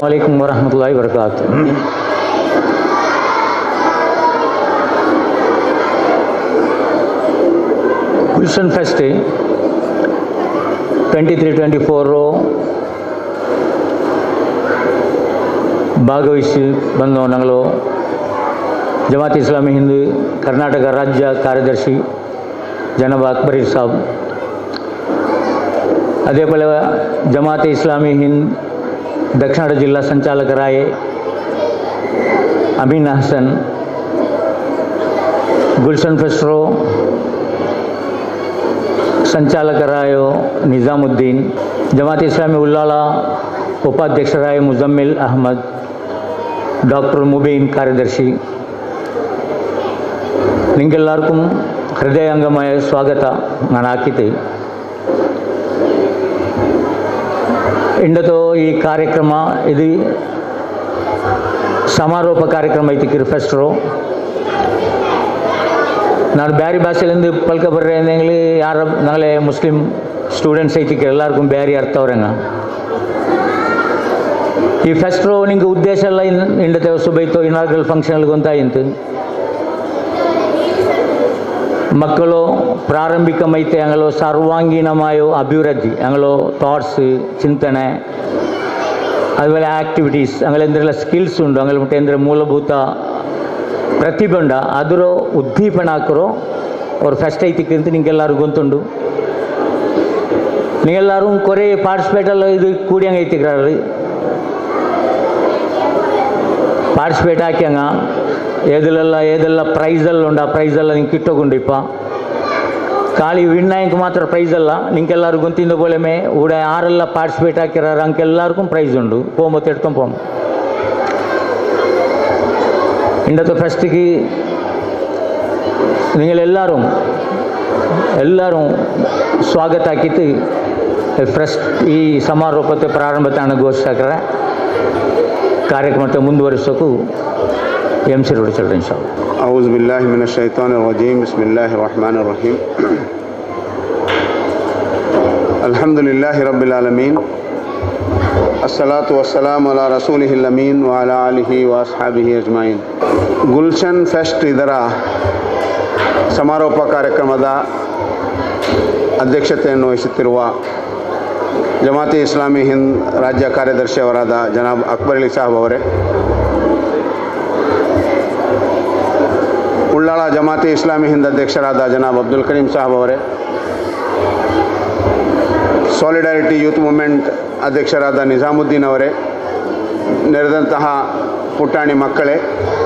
वालेकुम वरहमतुल्लाहि वबरकातुह Gulshan fest twenty three twenty four ಭಾಗವಹಿಸಿ ಬಂದು ನಂಗಳು ಜಮಾತ್ ಇಸ್ಲಾಮಿ ಹಿಂದೂ ಕರ್ನಾಟಕ ರಾಜ್ಯ ಕಾರ್ಯದರ್ಶಿ ಜನಾಬ್ ಅಕ್ಬರಿ ಸಾಬ್ അതേപോലെ ജമാഅത്തെ ഇസ്ലാമി ഹിന്ദ് ദക്ഷിണ ജില്ലാ ಸಂಚಾಲಕರಾಯ ಅಮೀನ್ ಹಸನ್ ಗುಲ್ಶನ್ ಫೆಸ್ಟ್ರೋ ಸಂಚಾಲಕರಾಯ ನಿಜಾಮುದ್ದೀನ್ ಜಮಾತ್ ಇಸ್ಲಾಮಿ ಉಲ್ಲಾಳ ಉಪಾಧ್ಯಕ್ಷರಾಯ ಮುಜಮ್ಮಿಲ್ ಅಹಮದ್ ಡಾಕ್ಟರ್ ಮುಬೀನ್ ಕಾರ್ಯದರ್ಶಿ ನಿಮಗೆಲ್ಲರಿಗೂ ಹೃದಯಾಂಗಮಯ ಸ್ವಾಗತ ನಾನು ಹಾಕಿದ್ದೆ ಇಂಡతో ಈ ಕಾರ್ಯಕ್ರಮ ಇದು ಸಮಾರೋಪ ಕಾರ್ಯಕ್ರಮ ಐತಿ ಕಿರು ಫೆಸ್ಟ್ರು ನಾನು ಬೇರೆ ಭಾಷೆಲಿಂದ ಪಲ್ಕ ಬರ್ರೆ ಅಂದಂಗ್ಲಿ ಯಾರ ನಾಳೆ ಮುಸ್ಲಿಂ ಸ್ಟೂಡೆಂಟ್ಸ್ ಐತಿ ಎಲ್ಲರಿಗೂ ಬೇರೆ ಅರ್ಥ ಅವ್ರಂಗ ಈ ಫೆಸ್ಟ್ರು ನಿಂಗೆ ಉದ್ದೇಶ ಎಲ್ಲ ಇಂಡತೆ ಸುಬೈತು ಇನಾಗ್ರಲ್ ಫಂಕ್ಷನ್ಗೆ ಇಂತು ಮಕ್ಕಳು ಪ್ರಾರಂಭಿಕమైతే అంగలో ಸರ್ವಾಂಗೀಣമായ ಅಭಿವೃದ್ಧಿ ಅಂಗలో ಥಾಟ್ಸ್ ಚಿಂತನೆ അതുപോലെ ಆಕ್ಟಿವಿಟೀಸ್ ಅಂಗಲ ಎಂದ್ರೆಲ್ಲ ಸ್ಕಿಲ್ಸ್ ಉಂಡು ಅಂಗಲ ಮುಟ್ಟೆ ಅಂದರೆ ಮೂಲಭೂತ ಪ್ರತಿಭೆ ಉಂಡ ಅದರ ಉದ್ದೀಪನ ಹಾಕರು ಅವ್ರು ಫಸ್ಟ್ ಐತಿಕ್ಕೆ ಅಂತ ನಿಂಗೆಲ್ಲರೂ ಗೊತ್ತುಂಡು ನೀವೆಲ್ಲರೂ ಕೊರೆ ಪಾರ್ಟಿಸಿಪೇಟಲ್ಲ ಇದು ಕೂಡಿಯಂಗೆ ಐತಿಕ್ರಿ ಪಾರ್ಟಿಸಿಪೇಟ್ ಹಾಕ್ಯಂಗ ఏదిలల్లా ఏదెల్లా ప్రైజల్లు ఉండ ఆ ప్రైజల్లా ನಿಂಗೆ ಕಿಟ್ಟೋಗುಂಡಿಪ್ಪ ಖಾಲಿ ವಿನ್ನಾಯಂಗೆ ಮಾತ್ರ ಪ್ರೈಸ್ ಅಲ್ಲ ನಿಂಗೆಲ್ಲರೂ ಗೊಂತಿಂದ ಬೋಲೆಮೆ ಊಡ ಯಾರೆಲ್ಲ ಪಾರ್ಟಿಸಿಪೇಟ್ ಹಾಕಿರಾರ ಅಂಕೆಲ್ಲರಿಗೂ ಪ್ರೈಸ್ ಉಂಡು പോകുമ്പോൾ എടുത്തും പോകും ഇന്നത്തെ ഫെസ്റ്റിക്ക് നിങ്ങളെല്ലാവരും എല്ലാവരും സ്വാഗതാക്കിയിട്ട് ಫಸ್ಟ್ ಈ ಸಮಾರೋಪತೆ ಪ್ರಾರಂಭತಾಣ ಘೋಷಕರ ಕಾರ್ಯಕ್ರಮത്തെ ಮುಂದುವರಿಸೋಕು ಎಂ ಸಿ ರೋಡ್ ಚಲ್ರಿ ಇನ್ಶಾಲ್ಲ أعوذ بالله من الشيطان الرجيم بسم الله الرحمن الرحيم الحمد لله رب العالمين الصلاة والسلام على رسوله الأمين وعلى آله وأصحابه أجمعين ಗುಲ್ಶನ್ ಫೆಸ್ಟ್ ಇದರ ಸಮಾರೋಪ ಕಾರ್ಯಕ್ರಮದ ಅಧ್ಯಕ್ಷತೆಯನ್ನು ವಹಿಸುತ್ತಿರುವ ಜಮಾತಿ ಇಸ್ಲಾಮಿ ಹಿಂದ್ ರಾಜ್ಯ ಕಾರ್ಯದರ್ಶಿಯವರಾದ ಜನಾಬ್ ಅಕ್ಬರ್ ಅಲಿ ಸಾಹಬ್ ಅವರೇ ಉಳ್ಳಾಳ ಜಮಾತಿ ಇಸ್ಲಾಮಿ ಹಿಂದ್ ಅಧ್ಯಕ್ಷರಾದ ಜನಾಬ್ ಅಬ್ದುಲ್ ಕರೀಂ ಸಾಹಬ್ ಅವರೇ ಸಾಲಿಡಾರಿಟಿ ಯೂತ್ ಮೂಮೆಂಟ್ ಅಧ್ಯಕ್ಷರಾದ ನಿಜಾಮುದ್ದೀನ್ ಅವರೇ ನೆರೆದಂತಹ ಪುಟಾಣಿ ಮಕ್ಕಳೇ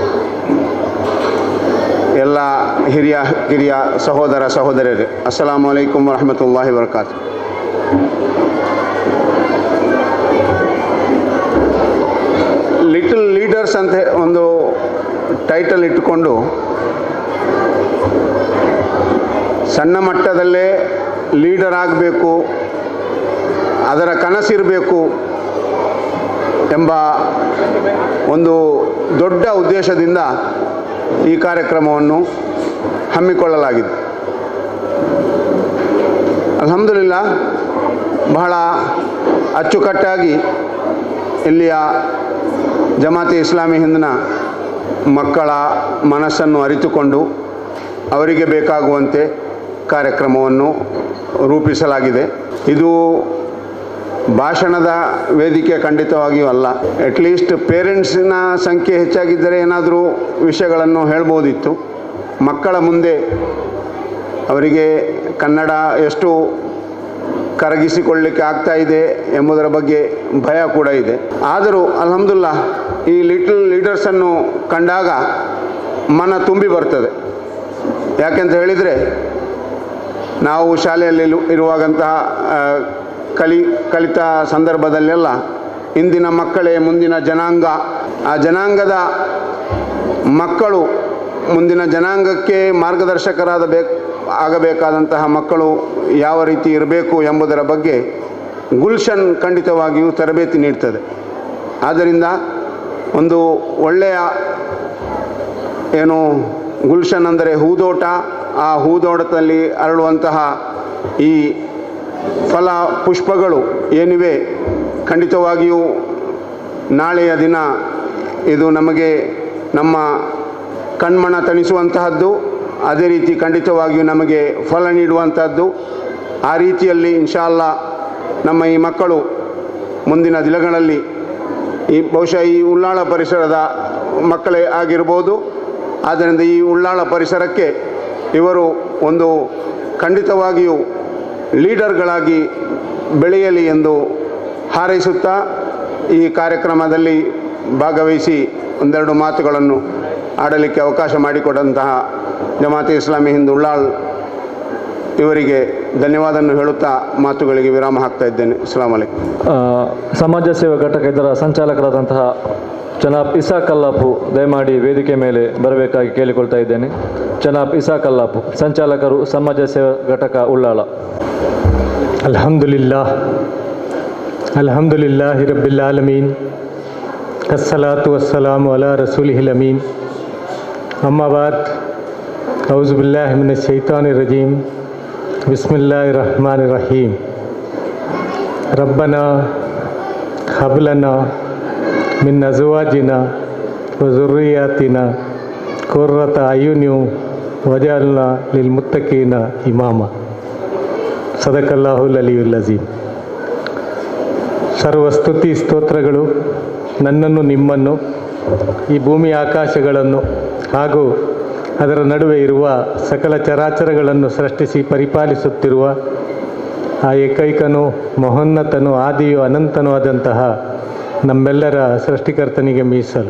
ಎಲ್ಲ ಹಿರಿಯ ಕಿರಿಯ ಸಹೋದರ ಸಹೋದರರೇ ಅಸ್ಸಲಾಮು ಅಲೈಕುಮ್ ವರಹಮತುಲ್ಲಾಹಿ ವಬರಕಾತು ಲಿಟಲ್ ಲೀಡರ್ಸ್ ಅಂತ ಒಂದು ಟೈಟಲ್ ಇಟ್ಟುಕೊಂಡು ಸಣ್ಣ ಮಟ್ಟದಲ್ಲೇ ಲೀಡರ್ ಆಗಬೇಕು ಅದರ ಕನಸಿರಬೇಕು ಎಂಬ ಒಂದು ದೊಡ್ಡ ಉದ್ದೇಶದಿಂದ ಈ ಕಾರ್ಯಕ್ರಮವನ್ನು ಹಮ್ಮಿಕೊಳ್ಳಲಾಗಿದೆ ಅಲ್ಹಮ್ದುಲಿಲ್ಲ ಬಹಳ ಅಚ್ಚುಕಟ್ಟಾಗಿ ಇಲ್ಲಿಯ ಜಮಾತಿ ಇಸ್ಲಾಮಿ ಹಿಂದಿನ ಮಕ್ಕಳ ಮನಸ್ಸನ್ನು ಅರಿತುಕೊಂಡು ಅವರಿಗೆ ಬೇಕಾಗುವಂತೆ ಕಾರ್ಯಕ್ರಮವನ್ನು ರೂಪಿಸಲಾಗಿದೆ ಇದು ಭಾಷಣದ ವೇದಿಕೆ ಖಂಡಿತವಾಗಿಯೂ ಅಲ್ಲ ಅಟ್ಲೀಸ್ಟ್ ಪೇರೆಂಟ್ಸಿನ ಸಂಖ್ಯೆ ಹೆಚ್ಚಾಗಿದ್ದರೆ ಏನಾದರೂ ವಿಷಯಗಳನ್ನು ಹೇಳ್ಬೋದಿತ್ತು ಮಕ್ಕಳ ಮುಂದೆ ಅವರಿಗೆ ಕನ್ನಡ ಎಷ್ಟು ಕರಗಿಸಿಕೊಳ್ಳಲಿಕ್ಕೆ ಆಗ್ತಾ ಇದೆ ಎಂಬುದರ ಬಗ್ಗೆ ಭಯ ಕೂಡ ಇದೆ ಆದರೂ ಅಲ್ಹಮ್ದುಲ್ಲಾ ಈ ಲಿಟಲ್ ಲೀಡರ್ಸನ್ನು ಕಂಡಾಗ ಮನ ತುಂಬಿ ಬರ್ತದೆ ಯಾಕೆಂತ ಹೇಳಿದರೆ ನಾವು ಶಾಲೆಯಲ್ಲಿ ಇರುವಾಗಂತಹ ಆ, ಕಲಿ ಕಲಿತ ಸಂದರ್ಭದಲ್ಲೆಲ್ಲ ಇಂದಿನ ಮಕ್ಕಳೇ ಮುಂದಿನ ಜನಾಂಗ ಆ ಜನಾಂಗದ ಮಕ್ಕಳು ಮುಂದಿನ ಜನಾಂಗಕ್ಕೆ ಮಾರ್ಗದರ್ಶಕರಾದ ಬೇಕು ಆಗಬೇಕಾದಂತಹ ಮಕ್ಕಳು ಯಾವ ರೀತಿ ಇರಬೇಕು ಎಂಬುದರ ಬಗ್ಗೆ ಗುಲ್ಶನ್ ಖಂಡಿತವಾಗಿಯೂ ತರಬೇತಿ ನೀಡ್ತದೆ ಆದ್ದರಿಂದ ಒಂದು ಒಳ್ಳೆಯ ಏನು ಗುಲ್ಶನ್ ಅಂದರೆ ಹೂದೋಟ ಆ ಹೂದೋಟದಲ್ಲಿ ಅರಳುವಂತಹ ಈ ಫಲ ಪುಷ್ಪಗಳು ಏನಿವೆ ಖಂಡಿತವಾಗಿಯೂ ನಾಳೆಯ ದಿನ ಇದು ನಮಗೆ ನಮ್ಮ ಕಣ್ಮಣ ತಣಿಸುವಂತಹದ್ದು ಅದೇ ರೀತಿ ಖಂಡಿತವಾಗಿಯೂ ನಮಗೆ ಫಲ ನೀಡುವಂಥದ್ದು ಆ ರೀತಿಯಲ್ಲಿ ಇನ್ಶಾಲ್ಲ ನಮ್ಮ ಈ ಮಕ್ಕಳು ಮುಂದಿನ ದಿನಗಳಲ್ಲಿ ಈ ಬಹುಶಃ ಈ ಉಳ್ಳಾಳ ಪರಿಸರದ ಮಕ್ಕಳೇ ಆಗಿರ್ಬೋದು ಆದ್ದರಿಂದ ಈ ಉಳ್ಳಾಳ ಪರಿಸರಕ್ಕೆ ಇವರು ಒಂದು ಖಂಡಿತವಾಗಿಯೂ ಲೀಡರ್ಗಳಾಗಿ ಬೆಳೆಯಲಿ ಎಂದು ಹಾರೈಸುತ್ತಾ ಈ ಕಾರ್ಯಕ್ರಮದಲ್ಲಿ ಭಾಗವಹಿಸಿ ಒಂದೆರಡು ಮಾತುಗಳನ್ನು ಆಡಲಿಕ್ಕೆ ಅವಕಾಶ ಮಾಡಿಕೊಟ್ಟಂತಹ ಜಮಾತೆ ಇಸ್ಲಾಮಿ ಹಿಂದ್ ಉಳ್ಳಾಳ್ ಇವರಿಗೆ ಧನ್ಯವಾದವನ್ನು ಹೇಳುತ್ತಾ ಮಾತುಗಳಿಗೆ ವಿರಾಮ ಹಾಕ್ತಾ ಇದ್ದೇನೆ ಅಸ್ಲಾಂ ವಲೈಕುಂ ಆ, ಸಮಾಜ ಸೇವಾ ಘಟಕ ಇದರ ಸಂಚಾಲಕರಾದಂತಹ ಜನಾಬ್ ಇಸಾ ಕಲ್ಲಾಪು ದಯಮಾಡಿ ವೇದಿಕೆ ಮೇಲೆ ಬರಬೇಕಾಗಿ ಕೇಳಿಕೊಳ್ತಾ ಇದ್ದೇನೆ ಜನಾಬ್ ಇಸಾ ಕಲ್ಲಾಪು ಸಂಚಾಲಕರು ಸಮಾಜ ಸೇವಾ ಘಟಕ ಉಳ್ಳಾಳ الحمد لله الحمد لله رب العالمين الصلاة والسلام على رسوله الأمين أما بعد أعوذ بالله من الشيطان الرجيم بسم الله الرحمن الرحيم ربنا هب لنا من أزواجنا وذرياتنا قرة أعين وجعلنا للمتقين إماما ಸದಕಲ್ಲಾಹುಲ್ ಅಲಿಯುಲ್ ಅಜೀಮ್ ಸರ್ವಸ್ತುತಿ ಸ್ತೋತ್ರಗಳು ನನ್ನನ್ನು ನಿಮ್ಮನ್ನು ಈ ಭೂಮಿ ಆಕಾಶಗಳನ್ನು ಹಾಗೂ ಅದರ ನಡುವೆ ಇರುವ ಸಕಲ ಚರಾಚರಗಳನ್ನು ಸೃಷ್ಟಿಸಿ ಪರಿಪಾಲಿಸುತ್ತಿರುವ ಆ ಏಕೈಕನು ಮಹೋನ್ನತನು ಆದಿಯು ಅನಂತನೂ ಆದಂತಹ ನಮ್ಮೆಲ್ಲರ ಸೃಷ್ಟಿಕರ್ತನಿಗೆ ಮೀಸಲು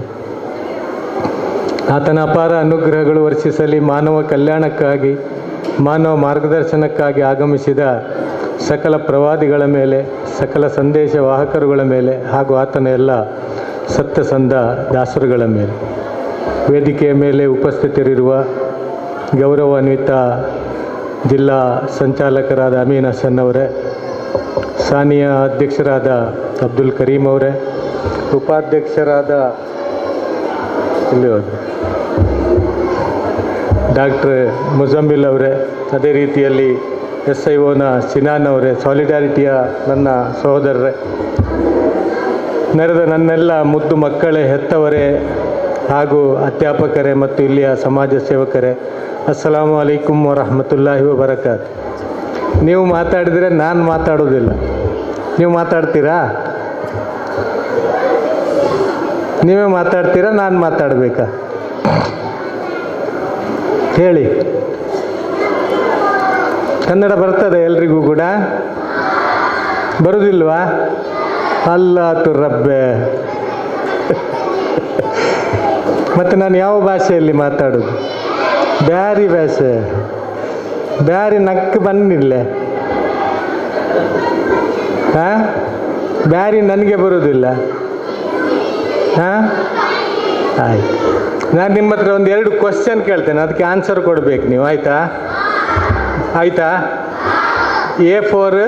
ಆತನ ಅಪಾರ ಅನುಗ್ರಹಗಳು ವರ್ಷಿಸಲಿ ಮಾನವ ಕಲ್ಯಾಣಕ್ಕಾಗಿ ಮಾನವ ಮಾರ್ಗದರ್ಶನಕ್ಕಾಗಿ ಆಗಮಿಸಿದ ಸಕಲ ಪ್ರವಾದಿಗಳ ಮೇಲೆ ಸಕಲ ಸಂದೇಶ ವಾಹಕರುಗಳ ಮೇಲೆ ಹಾಗೂ ಆತನ ಎಲ್ಲ ಸತ್ಯಸಂಧ ದಾಸರುಗಳ ಮೇಲೆ ವೇದಿಕೆಯ ಮೇಲೆ ಉಪಸ್ಥಿತರಿರುವ ಗೌರವಾನ್ವಿತ ಜಿಲ್ಲಾ ಸಂಚಾಲಕರಾದ ಅಮೀನ್ ಹಸನ್ ಅವರೇ ಸಾನಿಯಾ ಅಧ್ಯಕ್ಷರಾದ ಅಬ್ದುಲ್ ಕರೀಂ ಅವರೇ ಉಪಾಧ್ಯಕ್ಷರಾದ ಇಲ್ಲಿ ಹೋದ್ರು ಡಾಕ್ಟ್ರ್ ಮುಜಮ್ಮಿಲ್ ಅವರೇ ಅದೇ ರೀತಿಯಲ್ಲಿ ಎಸ್ ಐ ಒನ ಸಿನಾನ್ ಅವರೇ ಸಾಲಿಡಾರಿಟಿಯ ನನ್ನ ಸಹೋದರರೇ ನೆರೆದ ನನ್ನೆಲ್ಲ ಮುದ್ದು ಮಕ್ಕಳೇ ಹೆತ್ತವರೇ ಹಾಗೂ ಅಧ್ಯಾಪಕರೇ ಮತ್ತು ಇಲ್ಲಿಯ ಸಮಾಜ ಸೇವಕರೇ ಅಸ್ಸಲಾಮು ಅಲೈಕುಮ್ ವರಹಮತುಲ್ಲಾಹಿ ವಬರಕಾತ್ ನೀವು ಮಾತಾಡಿದರೆ ನಾನು ಮಾತಾಡೋದಿಲ್ಲ ನೀವು ಮಾತಾಡ್ತೀರಾ ನೀವೇ ಮಾತಾಡ್ತೀರಾ ನಾನು ಮಾತಾಡಬೇಕಾ ಹೇಳಿ ಕನ್ನಡ ಬರ್ತದೆ ಎಲ್ರಿಗೂ ಕೂಡ ಬರುವುದಿಲ್ವಾ ಅಲ್ಲ ತು ರಬ್ಬೆ ಮತ್ತು ನಾನು ಯಾವ ಭಾಷೆಯಲ್ಲಿ ಮಾತಾಡೋದು ಬ್ಯಾರಿ ಭಾಷೆ ಬ್ಯಾರಿ ನಕ್ಕು ಬಂದಿಲ್ಲೇ ಹಾಂ ಬ್ಯಾರಿ ನನಗೆ ಬರೋದಿಲ್ಲ ಹಾಂ ಆಯ್ತು ನಾನು ನಿಮ್ಮ ಹತ್ರ ಒಂದು ಎರಡು ಕ್ವಶನ್ ಕೇಳ್ತೇನೆ ಅದಕ್ಕೆ ಆನ್ಸರ್ ಕೊಡಬೇಕು ನೀವು ಆಯಿತಾ ಆಯಿತಾ A four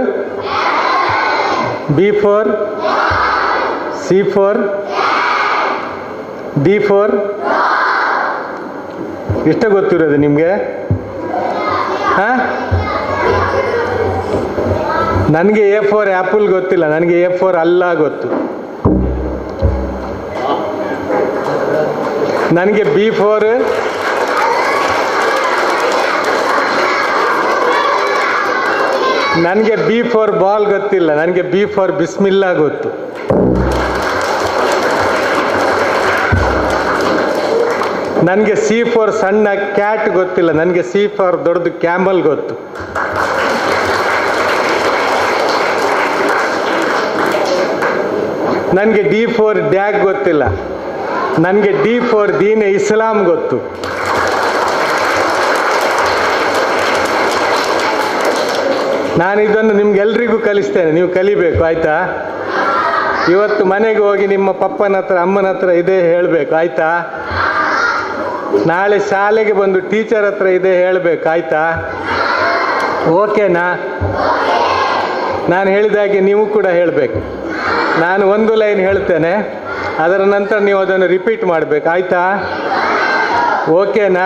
B four C four D four ಇಷ್ಟ ಗೊತ್ತಿರೋದು ನಿಮಗೆ ಹಾಂ ನನಗೆ ಎ ಫೋರ್ ಆ್ಯಪಲ್ ಗೊತ್ತಿಲ್ಲ ನನಗೆ ಎ ಫೋರ್ ಅಲ್ಲ ಗೊತ್ತು ನನಗೆ ಬಿ ಫೋರ್ ನನಗೆ ಬಿ ಫೋರ್ ಬಾಲ್ ಗೊತ್ತಿಲ್ಲ ನನಗೆ ಬಿ ಫೋರ್ ಬಿಸ್ಮಿಲ್ಲಾ ಗೊತ್ತು ನನಗೆ ಸಿ ಫೋರ್ ಸಣ್ಣ ಕ್ಯಾಟ್ ಗೊತ್ತಿಲ್ಲ ನನಗೆ ಸಿ ಫೋರ್ ದೊಡ್ಡದು ಕ್ಯಾಮಲ್ ಗೊತ್ತು ನನಗೆ ಡಿ ಫೋರ್ ಡ್ಯಾಗ್ ಗೊತ್ತಿಲ್ಲ ನನಗೆ ಡಿ ಫೋರ್ ದೀನ ಇಸ್ಲಾಂ ಗೊತ್ತು ನಾನು ಇದನ್ನು ನಿಮ್ಗೆಲ್ರಿಗೂ ಕಲಿಸ್ತೇನೆ ನೀವು ಕಲಿಬೇಕು ಆಯ್ತಾ ಇವತ್ತು ಮನೆಗೆ ಹೋಗಿ ನಿಮ್ಮ ಪಪ್ಪನ ಹತ್ರ ಅಮ್ಮನ ಹತ್ರ ಇದೇ ಹೇಳಬೇಕು ಆಯ್ತಾ ನಾಳೆ ಶಾಲೆಗೆ ಬಂದು ಟೀಚರ್ ಹತ್ರ ಇದೇ ಹೇಳಬೇಕು ಆಯ್ತಾ ಓಕೆನಾ ನಾನು ಹೇಳಿದಾಗೆ ನೀವು ಕೂಡ ಹೇಳಬೇಕು ನಾನು ಒಂದು ಲೈನ್ ಹೇಳ್ತೇನೆ ಅದರ ನಂತರ ನೀವು ಅದನ್ನು ರಿಪೀಟ್ ಮಾಡಬೇಕು ಆಯ್ತಾ ಓಕೆನಾ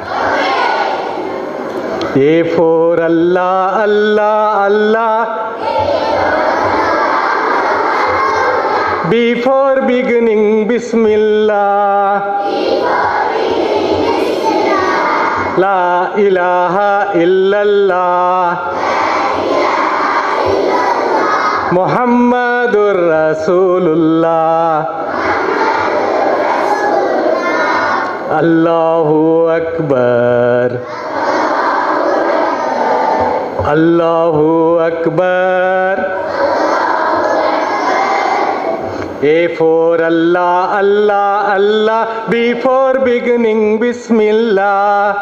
ಎ ಫೋರ್ ಅಲ್ಲ ಅಲ್ಲ ಅಲ್ಲ ಬಿಫೋರ್ ಬಿಗಿನಿಂಗ್ ಬಿಸ್ಮಿಲ್ಲಾ ಲಾ ಇಲಾಹ ಇಲ್ಲಲ್ಲಾ ಮುಹಮ್ಮದುರ್ ರಸೂಲುಲ್ಲಾ ಅಲ್ಲಾಹು ಅಕ್ಬರ್ ಅಲ್ಲಾಹು Akbar A for Allah, Allah, Allah, before beginning, Bismillah.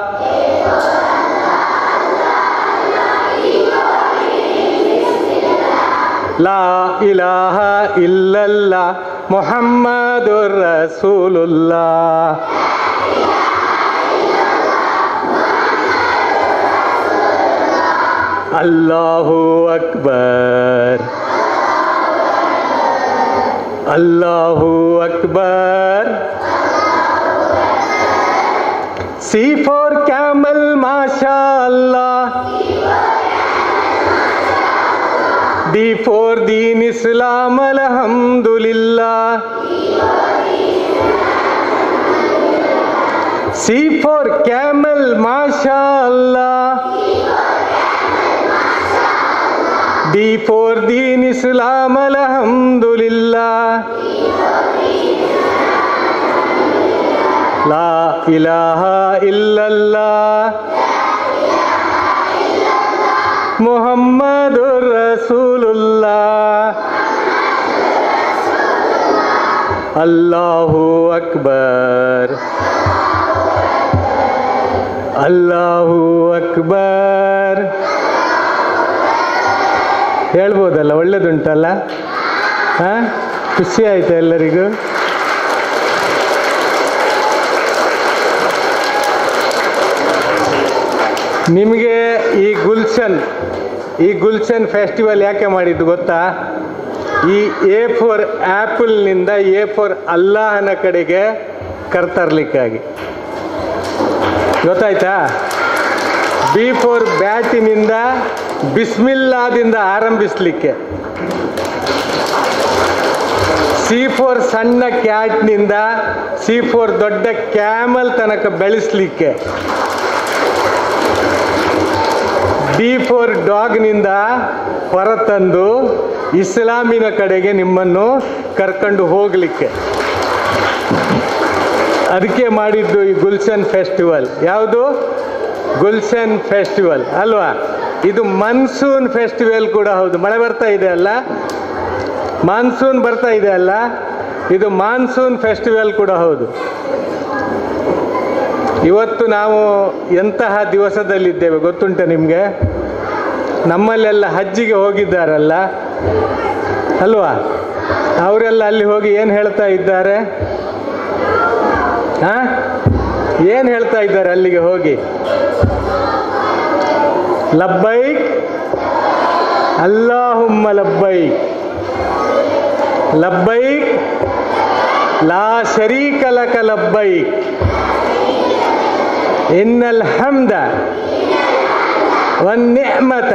La ilaha illallah, Muhammadur Rasulullah. Allahu Akbar. Allahu Akbar. C for camel, mashallah. D for Deen Islam, alhamdulillah. C for camel, mashallah. D for Deen Islam, alhamdulillah. La ilaha illallah. Muhammadur Rasulullah. Allahu Akbar. Allahu Akbar. ಹೇಳ್ಬೋದಲ್ಲ ಒಳ್ಳೇದುಂಟಲ್ಲ ಹಾಂ ಖುಷಿ ಆಯ್ತಾ ಎಲ್ಲರಿಗೂ ನಿಮಗೆ ಈ ಗುಲ್ಶನ್ ಈ Gulshan festival ಯಾಕೆ ಮಾಡಿದ್ದು ಗೊತ್ತಾ ಈ ಎ ಫೋರ್ ಆ್ಯಪಲ್ನಿಂದ ಎ ಫೋರ್ ಅಲ್ಲಾಹನ ಕಡೆಗೆ ಕರ್ತರ್ಲಿಕ್ಕಾಗಿ ಗೊತ್ತಾಯ್ತಾ ಬಿ ಫೋರ್ ಬ್ಯಾಟಿನಿಂದ ಬಿಸ್ಮಿಲ್ಲಾದಿಂದ ಆರಂಭಿಸಲಿಕ್ಕೆ ಸಿ ಫೋರ್ ಸಣ್ಣ ಕ್ಯಾಟ್ನಿಂದ ಸಿ ಫೋರ್ ದೊಡ್ಡ ಕ್ಯಾಮಲ್ ತನಕ ಬೆಳೆಸಲಿಕ್ಕೆ ಡಿ ಫೋರ್ ಡಾಗ್ನಿಂದ ಹೊರತಂದು ಇಸ್ಲಾಮಿನ ಕಡೆಗೆ ನಿಮ್ಮನ್ನು ಕರ್ಕೊಂಡು ಹೋಗಲಿಕ್ಕೆ ಅದಕ್ಕೆ ಮಾಡಿದ್ದು ಈ ಗುಲ್ಶನ್ ಫೆಸ್ಟಿವಲ್ ಯಾವುದು ಗುಲ್ಶನ್ ಫೆಸ್ಟಿವಲ್ ಅಲ್ವಾ ಇದು ಮನ್ಸೂನ್ ಫೆಸ್ಟಿವಲ್ ಕೂಡ ಹೌದು ಮಳೆ ಬರ್ತಾ ಇದೆ ಅಲ್ಲ ಮಾನ್ಸೂನ್ ಬರ್ತಾ ಇದೆ ಅಲ್ಲ ಇದು ಮಾನ್ಸೂನ್ ಫೆಸ್ಟಿವಲ್ ಕೂಡ ಹೌದು ಇವತ್ತು ನಾವು ಎಂತಹ ದಿವಸದಲ್ಲಿದ್ದೇವೆ ಗೊತ್ತುಂಟ ನಿಮಗೆ ನಮ್ಮಲ್ಲೆಲ್ಲ ಹಜ್ಜಿಗೆ ಹೋಗಿದ್ದಾರಲ್ಲ ಅಲ್ವಾ ಅವರೆಲ್ಲ ಅಲ್ಲಿ ಹೋಗಿ ಏನು ಹೇಳ್ತಾ ಇದ್ದಾರೆ ಹಾ ಏನು ಹೇಳ್ತಾ ಇದ್ದಾರೆ ಅಲ್ಲಿಗೆ ಹೋಗಿ ಲಬ್ಬೈಕ್ ಅಲ್ಲಾಹುಮ್ಮ ಲಬ್ಬೈಕ್ ಲಬ್ಬೈಕ್ ಲಾ ಶರೀಕ ಲಕ ಲಬ್ಬೈಕ್ إن الحمد والنعمة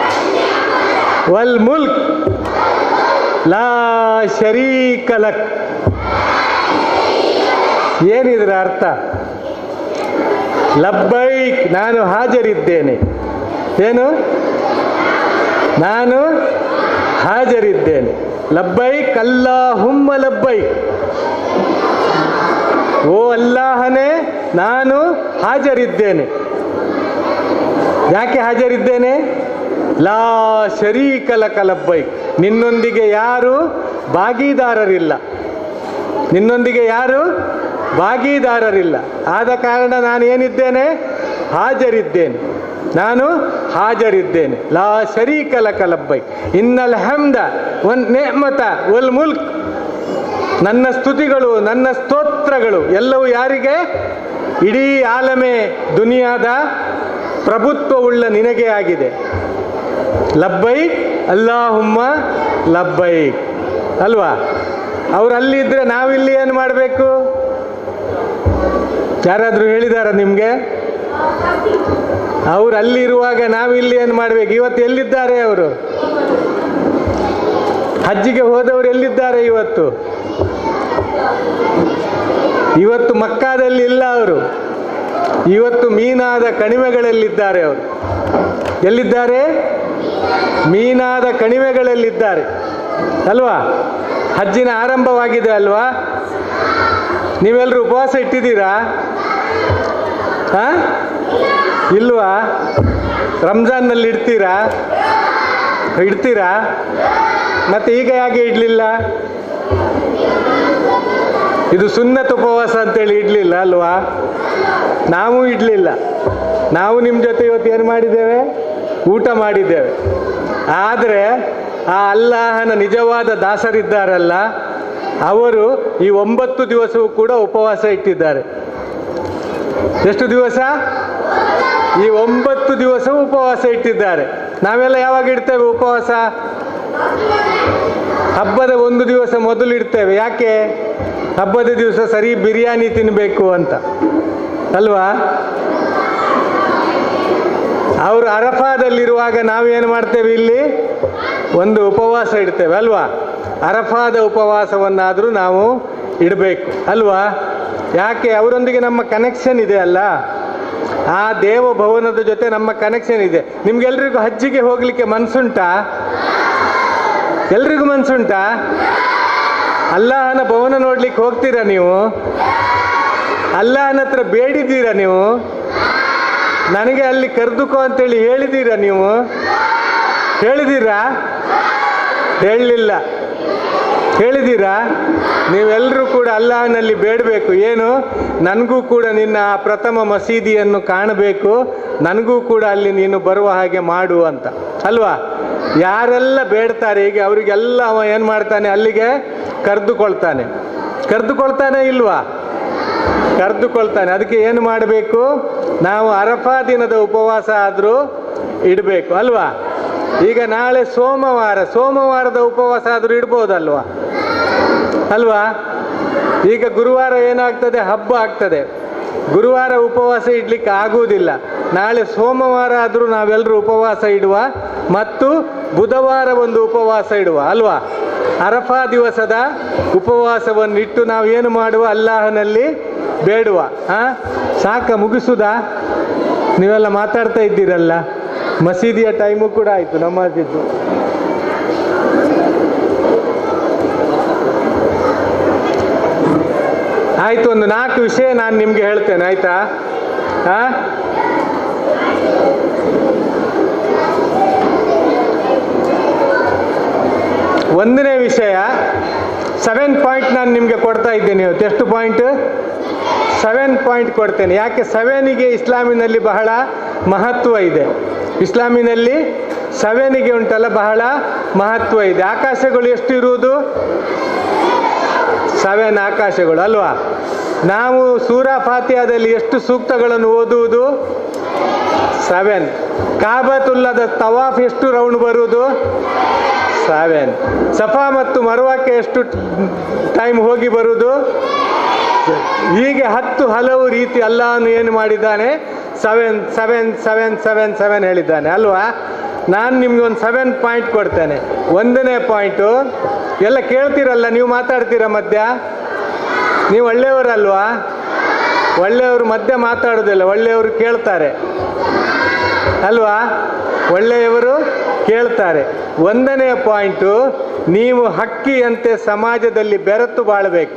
والملك لا ಶರೀಕ ಲಕ್ ಏನಿದ್ರ ಅರ್ಥ ಲಬ್ಬೈಕ್ ನಾನು ಹಾಜರಿದ್ದೇನೆ ಏನು ನಾನು ಹಾಜರಿದ್ದೇನೆ ಲಬ್ಬೈಕ್ ಅಲ್ಲಾಹುಮ್ಮ ಲಬ್ಬೈಕ್ ಓ ಅಲ್ಲಾಹನೇ ನಾನು ಹಾಜರಿದ್ದೇನೆ ಯಾಕೆ ಹಾಜರಿದ್ದೇನೆ ಲಾ ಶರೀಕ ಲಕ ಲಬ್ಬೈಕ್ ನಿನ್ನೊಂದಿಗೆ ಯಾರು ಭಾಗೀದಾರರಿಲ್ಲ ನಿನ್ನೊಂದಿಗೆ ಯಾರು ಭಾಗೀದಾರರಿಲ್ಲ ಆದ ಕಾರಣ ನಾನು ಏನಿದ್ದೇನೆ ಹಾಜರಿದ್ದೇನೆ ನಾನು ಹಾಜರಿದ್ದೇನೆ ಲಾ ಶರೀಕ ಲಕ ಲಬ್ಬೈಕ್ ಇನ್ನಲ್ ಹಮ್ದ ಒನ್ ನೇಮತ ಒಲ್ ಮುಲ್ಕ್ ನನ್ನ ಸ್ತುತಿಗಳು ನನ್ನ ಸ್ತೋತ್ರಗಳು ಎಲ್ಲವೂ ಯಾರಿಗೆ ಇಡೀ ಆಲಮೆ ದುನಿಯಾದ ಪ್ರಭುತ್ವವುಳ್ಳ ನಿನಗೆ ಆಗಿದೆ ಲಬ್ಬೈಕ್ ಅಲ್ಲಾಹುಮ್ಮ ಲಬ್ಬೈಕ್ ಅಲ್ವಾ ಅವ್ರು ಅಲ್ಲಿದ್ರೆ ನಾವಿಲ್ಲಿ ಏನು ಮಾಡಬೇಕು ಯಾರಾದರೂ ಹೇಳಿದಾರ ನಿಮಗೆ ಅವ್ರು ಅಲ್ಲಿರುವಾಗ ನಾವಿಲ್ಲಿ ಏನು ಮಾಡಬೇಕು ಇವತ್ತು ಎಲ್ಲಿದ್ದಾರೆ ಅವರು ಹಜ್ಜಿಗೆ ಹೋದವರು ಎಲ್ಲಿದ್ದಾರೆ ಇವತ್ತು ಇವತ್ತು ಮಕ್ಕಾದಲ್ಲಿ ಇಲ್ಲ ಅವರು ಇವತ್ತು ಮೀನಾದ ಕಣಿವೆಗಳಲ್ಲಿದ್ದಾರೆ ಅವರು ಎಲ್ಲಿದ್ದಾರೆ ಮೀನಾದ ಕಣಿವೆಗಳಲ್ಲಿದ್ದಾರೆ ಅಲ್ವಾ ಹಜ್ಜಿನ ಆರಂಭವಾಗಿದೆ ಅಲ್ವಾ ನೀವೆಲ್ಲರೂ ಉಪವಾಸ ಇಟ್ಟಿದ್ದೀರಾ ಹಾ ಇಲ್ವಾ ರಂಜಾನ್ನಲ್ಲಿ ಇಡ್ತೀರಾ ಇಡ್ತೀರಾ ಮತ್ತೆ ಈಗ ಯಾಕೆ ಇಡ್ಲಿಲ್ಲ ಇದು ಸುನ್ನತ್ ಉಪವಾಸ ಅಂತೇಳಿ ಇಡ್ಲಿಲ್ಲ ಅಲ್ವಾ ನಾವು ಇಡ್ಲಿಲ್ಲ ನಾವು ನಿಮ್ಮ ಜೊತೆ ಇವತ್ತು ಏನು ಮಾಡಿದ್ದೇವೆ ಊಟ ಮಾಡಿದ್ದೇವೆ ಆದರೆ ಆ ಅಲ್ಲಾಹನ ನಿಜವಾದ ದಾಸರಿದ್ದಾರಲ್ಲ ಅವರು ಈ ಒಂಬತ್ತು ದಿವಸವೂ ಕೂಡ ಉಪವಾಸ ಇಟ್ಟಿದ್ದಾರೆ ಎಷ್ಟು ದಿವಸ ಈ ಒಂಬತ್ತು ದಿವಸವೂ ಉಪವಾಸ ಇಟ್ಟಿದ್ದಾರೆ ನಾವೆಲ್ಲ ಯಾವಾಗ ಇಡ್ತೇವೆ ಉಪವಾಸ ಹಬ್ಬದ ಒಂದು ದಿವಸ ಮೊದಲು ಇಡ್ತೇವೆ ಯಾಕೆ ಹಬ್ಬದ ದಿವಸ ಸರಿ ಬಿರಿಯಾನಿ ತಿನ್ನಬೇಕು ಅಂತ ಅಲ್ವಾ ಅವರು ಅರಫಾದಲ್ಲಿರುವಾಗ ನಾವೇನು ಮಾಡ್ತೇವೆ ಇಲ್ಲಿ ಒಂದು ಉಪವಾಸ ಇಡ್ತೇವೆ ಅಲ್ವಾ ಅರಫಾದ ಉಪವಾಸವನ್ನಾದರೂ ನಾವು ಇಡಬೇಕು ಅಲ್ವಾ ಯಾಕೆ ಅವರೊಂದಿಗೆ ನಮ್ಮ ಕನೆಕ್ಷನ್ ಇದೆ ಅಲ್ಲ ಆ ದೇವಭವನದ ಜೊತೆ ನಮ್ಮ ಕನೆಕ್ಷನ್ ಇದೆ ನಿಮ್ಗೆಲ್ರಿಗೂ ಹಜ್ಜಿಗೆ ಹೋಗ್ಲಿಕ್ಕೆ ಮನ್ಸುಂಟಾ ಎಲ್ರಿಗೂ ಮನ್ಸುಂಟಾ ಅಲ್ಲಾಹನ ಭವನ ನೋಡ್ಲಿಕ್ಕೆ ಹೋಗ್ತೀರಾ ನೀವು ಅಲ್ಲಾಹನ ಹತ್ರ ಬೇಡಿದ್ದೀರಾ ನೀವು ನನಗೆ ಅಲ್ಲಿ ಕರೆದುಕೋ ಅಂತೇಳಿ ಹೇಳಿದ್ದೀರಾ ನೀವು ಹೇಳಿದ್ದೀರಾ ಹೇಳಲಿಲ್ಲ ಹೇಳಿದ್ದೀರಾ ನೀವೆಲ್ಲರೂ ಕೂಡ ಅಲ್ಲಾಹನಲ್ಲಿ ಬೇಡಬೇಕು ಏನು ನನಗೂ ಕೂಡ ನಿನ್ನ ಆ ಪ್ರಥಮ ಮಸೀದಿಯನ್ನು ಕಾಣಬೇಕು ನನಗೂ ಕೂಡ ಅಲ್ಲಿ ನೀನು ಬರುವ ಹಾಗೆ ಮಾಡು ಅಂತ ಅಲ್ವಾ ಯಾರೆಲ್ಲ ಬೇಡ್ತಾರೆ ಈಗ ಅವರಿಗೆಲ್ಲ ಅವ ಏನು ಮಾಡ್ತಾನೆ ಅಲ್ಲಿಗೆ ಕರೆದುಕೊಳ್ತಾನೆ ಕರೆದುಕೊಳ್ತಾನೆ ಇಲ್ವಾ ಕರೆದುಕೊಳ್ತಾನೆ ಅದಕ್ಕೆ ಏನು ಮಾಡಬೇಕು ನಾವು ಅರಫಾ ದಿನದ ಉಪವಾಸ ಆದರೂ ಇಡಬೇಕು ಅಲ್ವಾ ಈಗ ನಾಳೆ ಸೋಮವಾರ ಸೋಮವಾರದ ಉಪವಾಸ ಆದರೂ ಇಡ್ಬೋದಲ್ವಾ ಅಲ್ವಾ ಈಗ ಗುರುವಾರ ಏನಾಗ್ತದೆ ಹಬ್ಬ ಆಗ್ತದೆ ಗುರುವಾರ ಉಪವಾಸ ಇಡ್ಲಿಕ್ಕೆ ಆಗುವುದಿಲ್ಲ ನಾಳೆ ಸೋಮವಾರ ಆದರೂ ನಾವೆಲ್ಲರೂ ಉಪವಾಸ ಇಡುವ ಮತ್ತು ಬುಧವಾರ ಒಂದು ಉಪವಾಸ ಇಡುವ ಅಲ್ವಾ ಅರಫಾ ದಿವಸದ ಉಪವಾಸವನ್ನು ಇಟ್ಟು ನಾವು ಏನು ಮಾಡುವ ಅಲ್ಲಾಹನಲ್ಲಿ ಬೇಡುವ ಆ ಸಾಕ ಮುಗಿಸುದಾ ನೀವೆಲ್ಲ ಮಾತಾಡ್ತಾ ಇದ್ದೀರಲ್ಲ ಮಸೀದಿಯ ಟೈಮು ಕೂಡ ಆಯಿತು ನಮಾಜಿದ್ದು ಆಯ್ತು ಒಂದು ನಾಲ್ಕು ವಿಷಯ ನಾನು ನಿಮ್ಗೆ ಹೇಳ್ತೇನೆ ಆಯ್ತಾ ಆ ಒಂದನೇ ವಿಷಯ ಸೆವೆನ್ ಪಾಯಿಂಟ್ ನಾನು ನಿಮಗೆ ಕೊಡ್ತಾ ಇದ್ದೇನೆ ಇವತ್ತು ಎಷ್ಟು ಪಾಯಿಂಟ್ ಸೆವೆನ್ ಪಾಯಿಂಟ್ ಕೊಡ್ತೇನೆ ಯಾಕೆ ಸೆವೆನಿಗೆ ಇಸ್ಲಾಮಿನಲ್ಲಿ ಬಹಳ ಮಹತ್ವ ಇದೆ ಇಸ್ಲಾಮಿನಲ್ಲಿ ಸೆವೆನಿಗೆ ಉಂಟಲ್ಲ ಬಹಳ ಮಹತ್ವ ಇದೆ ಆಕಾಶಗಳು ಎಷ್ಟು ಇರುವುದು ಸೆವೆನ್ ಆಕಾಶಗಳು ಅಲ್ವಾ ನಾವು ಸೂರಾ ಫಾತಿಯಾದಲ್ಲಿ ಎಷ್ಟು ಸೂಕ್ತಗಳನ್ನು ಓದುವುದು ಸೆವೆನ್ ಕಾಬತುಲ್ಲದ ತವಾಫ್ ಎಷ್ಟು ರೌಂಡ್ ಬರುವುದು ಸೆವೆನ್ ಸಫಾ ಮತ್ತು ಮರುವಾಕ್ಕೆ ಎಷ್ಟು ಟೈಮ್ ಹೋಗಿ ಬರುವುದು ಹೀಗೆ ಹತ್ತು ಹಲವು ರೀತಿ ಅಲ್ಲಾಹನು ಏನು ಮಾಡಿದ್ದಾನೆ seven seven seven seven seven ಹೇಳಿದ್ದಾನೆ ಅಲ್ವಾ ನಾನು ನಿಮ್ಗೆ ಒಂದು ಸೆವೆನ್ ಪಾಯಿಂಟ್ ಕೊಡ್ತೇನೆ ಒಂದನೇ ಪಾಯಿಂಟು ಎಲ್ಲ ಕೇಳ್ತೀರಲ್ಲ ನೀವು ಮಾತಾಡ್ತೀರ ಮಧ್ಯ ನೀವು ಒಳ್ಳೆಯವರಲ್ವಾ ಒಳ್ಳೆಯವರು ಮಧ್ಯ ಮಾತಾಡೋದಿಲ್ಲ ಒಳ್ಳೆಯವರು ಕೇಳ್ತಾರೆ ಅಲ್ವಾ ಒಳ್ಳೆಯವರು ಕೇಳ್ತಾರೆ ಒಂದನೆಯ ಪಾಯಿಂಟು ನೀವು ಹಕ್ಕಿಯಂತೆ ಸಮಾಜದಲ್ಲಿ ಬೆರೆತು ಬಾಳಬೇಕು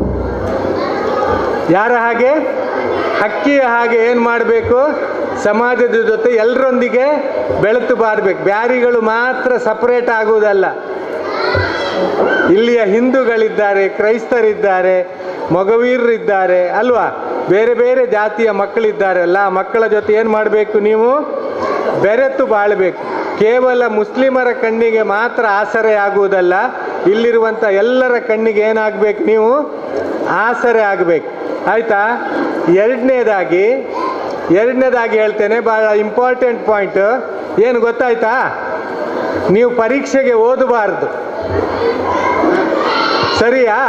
ಯಾರ ಹಾಗೆ ಹಕ್ಕಿಯ ಹಾಗೆ ಏನು ಮಾಡಬೇಕು ಸಮಾಜದ ಜೊತೆ ಎಲ್ಲರೊಂದಿಗೆ ಬೆಳೆತು ಬಾರಬೇಕು ಬ್ಯಾರಿಗಳು ಮಾತ್ರ ಸಪರೇಟ್ ಆಗುವುದಲ್ಲ ಇಲ್ಲಿಯ ಹಿಂದೂಗಳಿದ್ದಾರೆ ಕ್ರೈಸ್ತರಿದ್ದಾರೆ ಮೊಗವೀರರಿದ್ದಾರೆ ಅಲ್ವಾ ಬೇರೆ ಬೇರೆ ಜಾತಿಯ ಮಕ್ಕಳಿದ್ದಾರಲ್ಲ ಆ ಮಕ್ಕಳ ಜೊತೆ ಏನು ಮಾಡಬೇಕು ನೀವು ಬೆರೆತು ಬಾಳಬೇಕು ಕೇವಲ ಮುಸ್ಲಿಮರ ಕಣ್ಣಿಗೆ ಮಾತ್ರ ಆಸರೆ ಆಗುವುದಲ್ಲ ಇಲ್ಲಿರುವಂಥ ಎಲ್ಲರ ಕಣ್ಣಿಗೆ ಏನಾಗಬೇಕು ನೀವು ಆಸರೆ ಆಗಬೇಕು ಆಯಿತಾ ಎರಡನೇದಾಗಿ ಎರಡನೇದಾಗಿ ಹೇಳ್ತೇನೆ ಭಾಳ ಇಂಪಾರ್ಟೆಂಟ್ ಪಾಯಿಂಟ್ ಏನು ಗೊತ್ತಾಯ್ತಾ ನೀವು ಪರೀಕ್ಷೆಗೆ ಓದಬಾರ್ದು ಸರಿಯಾ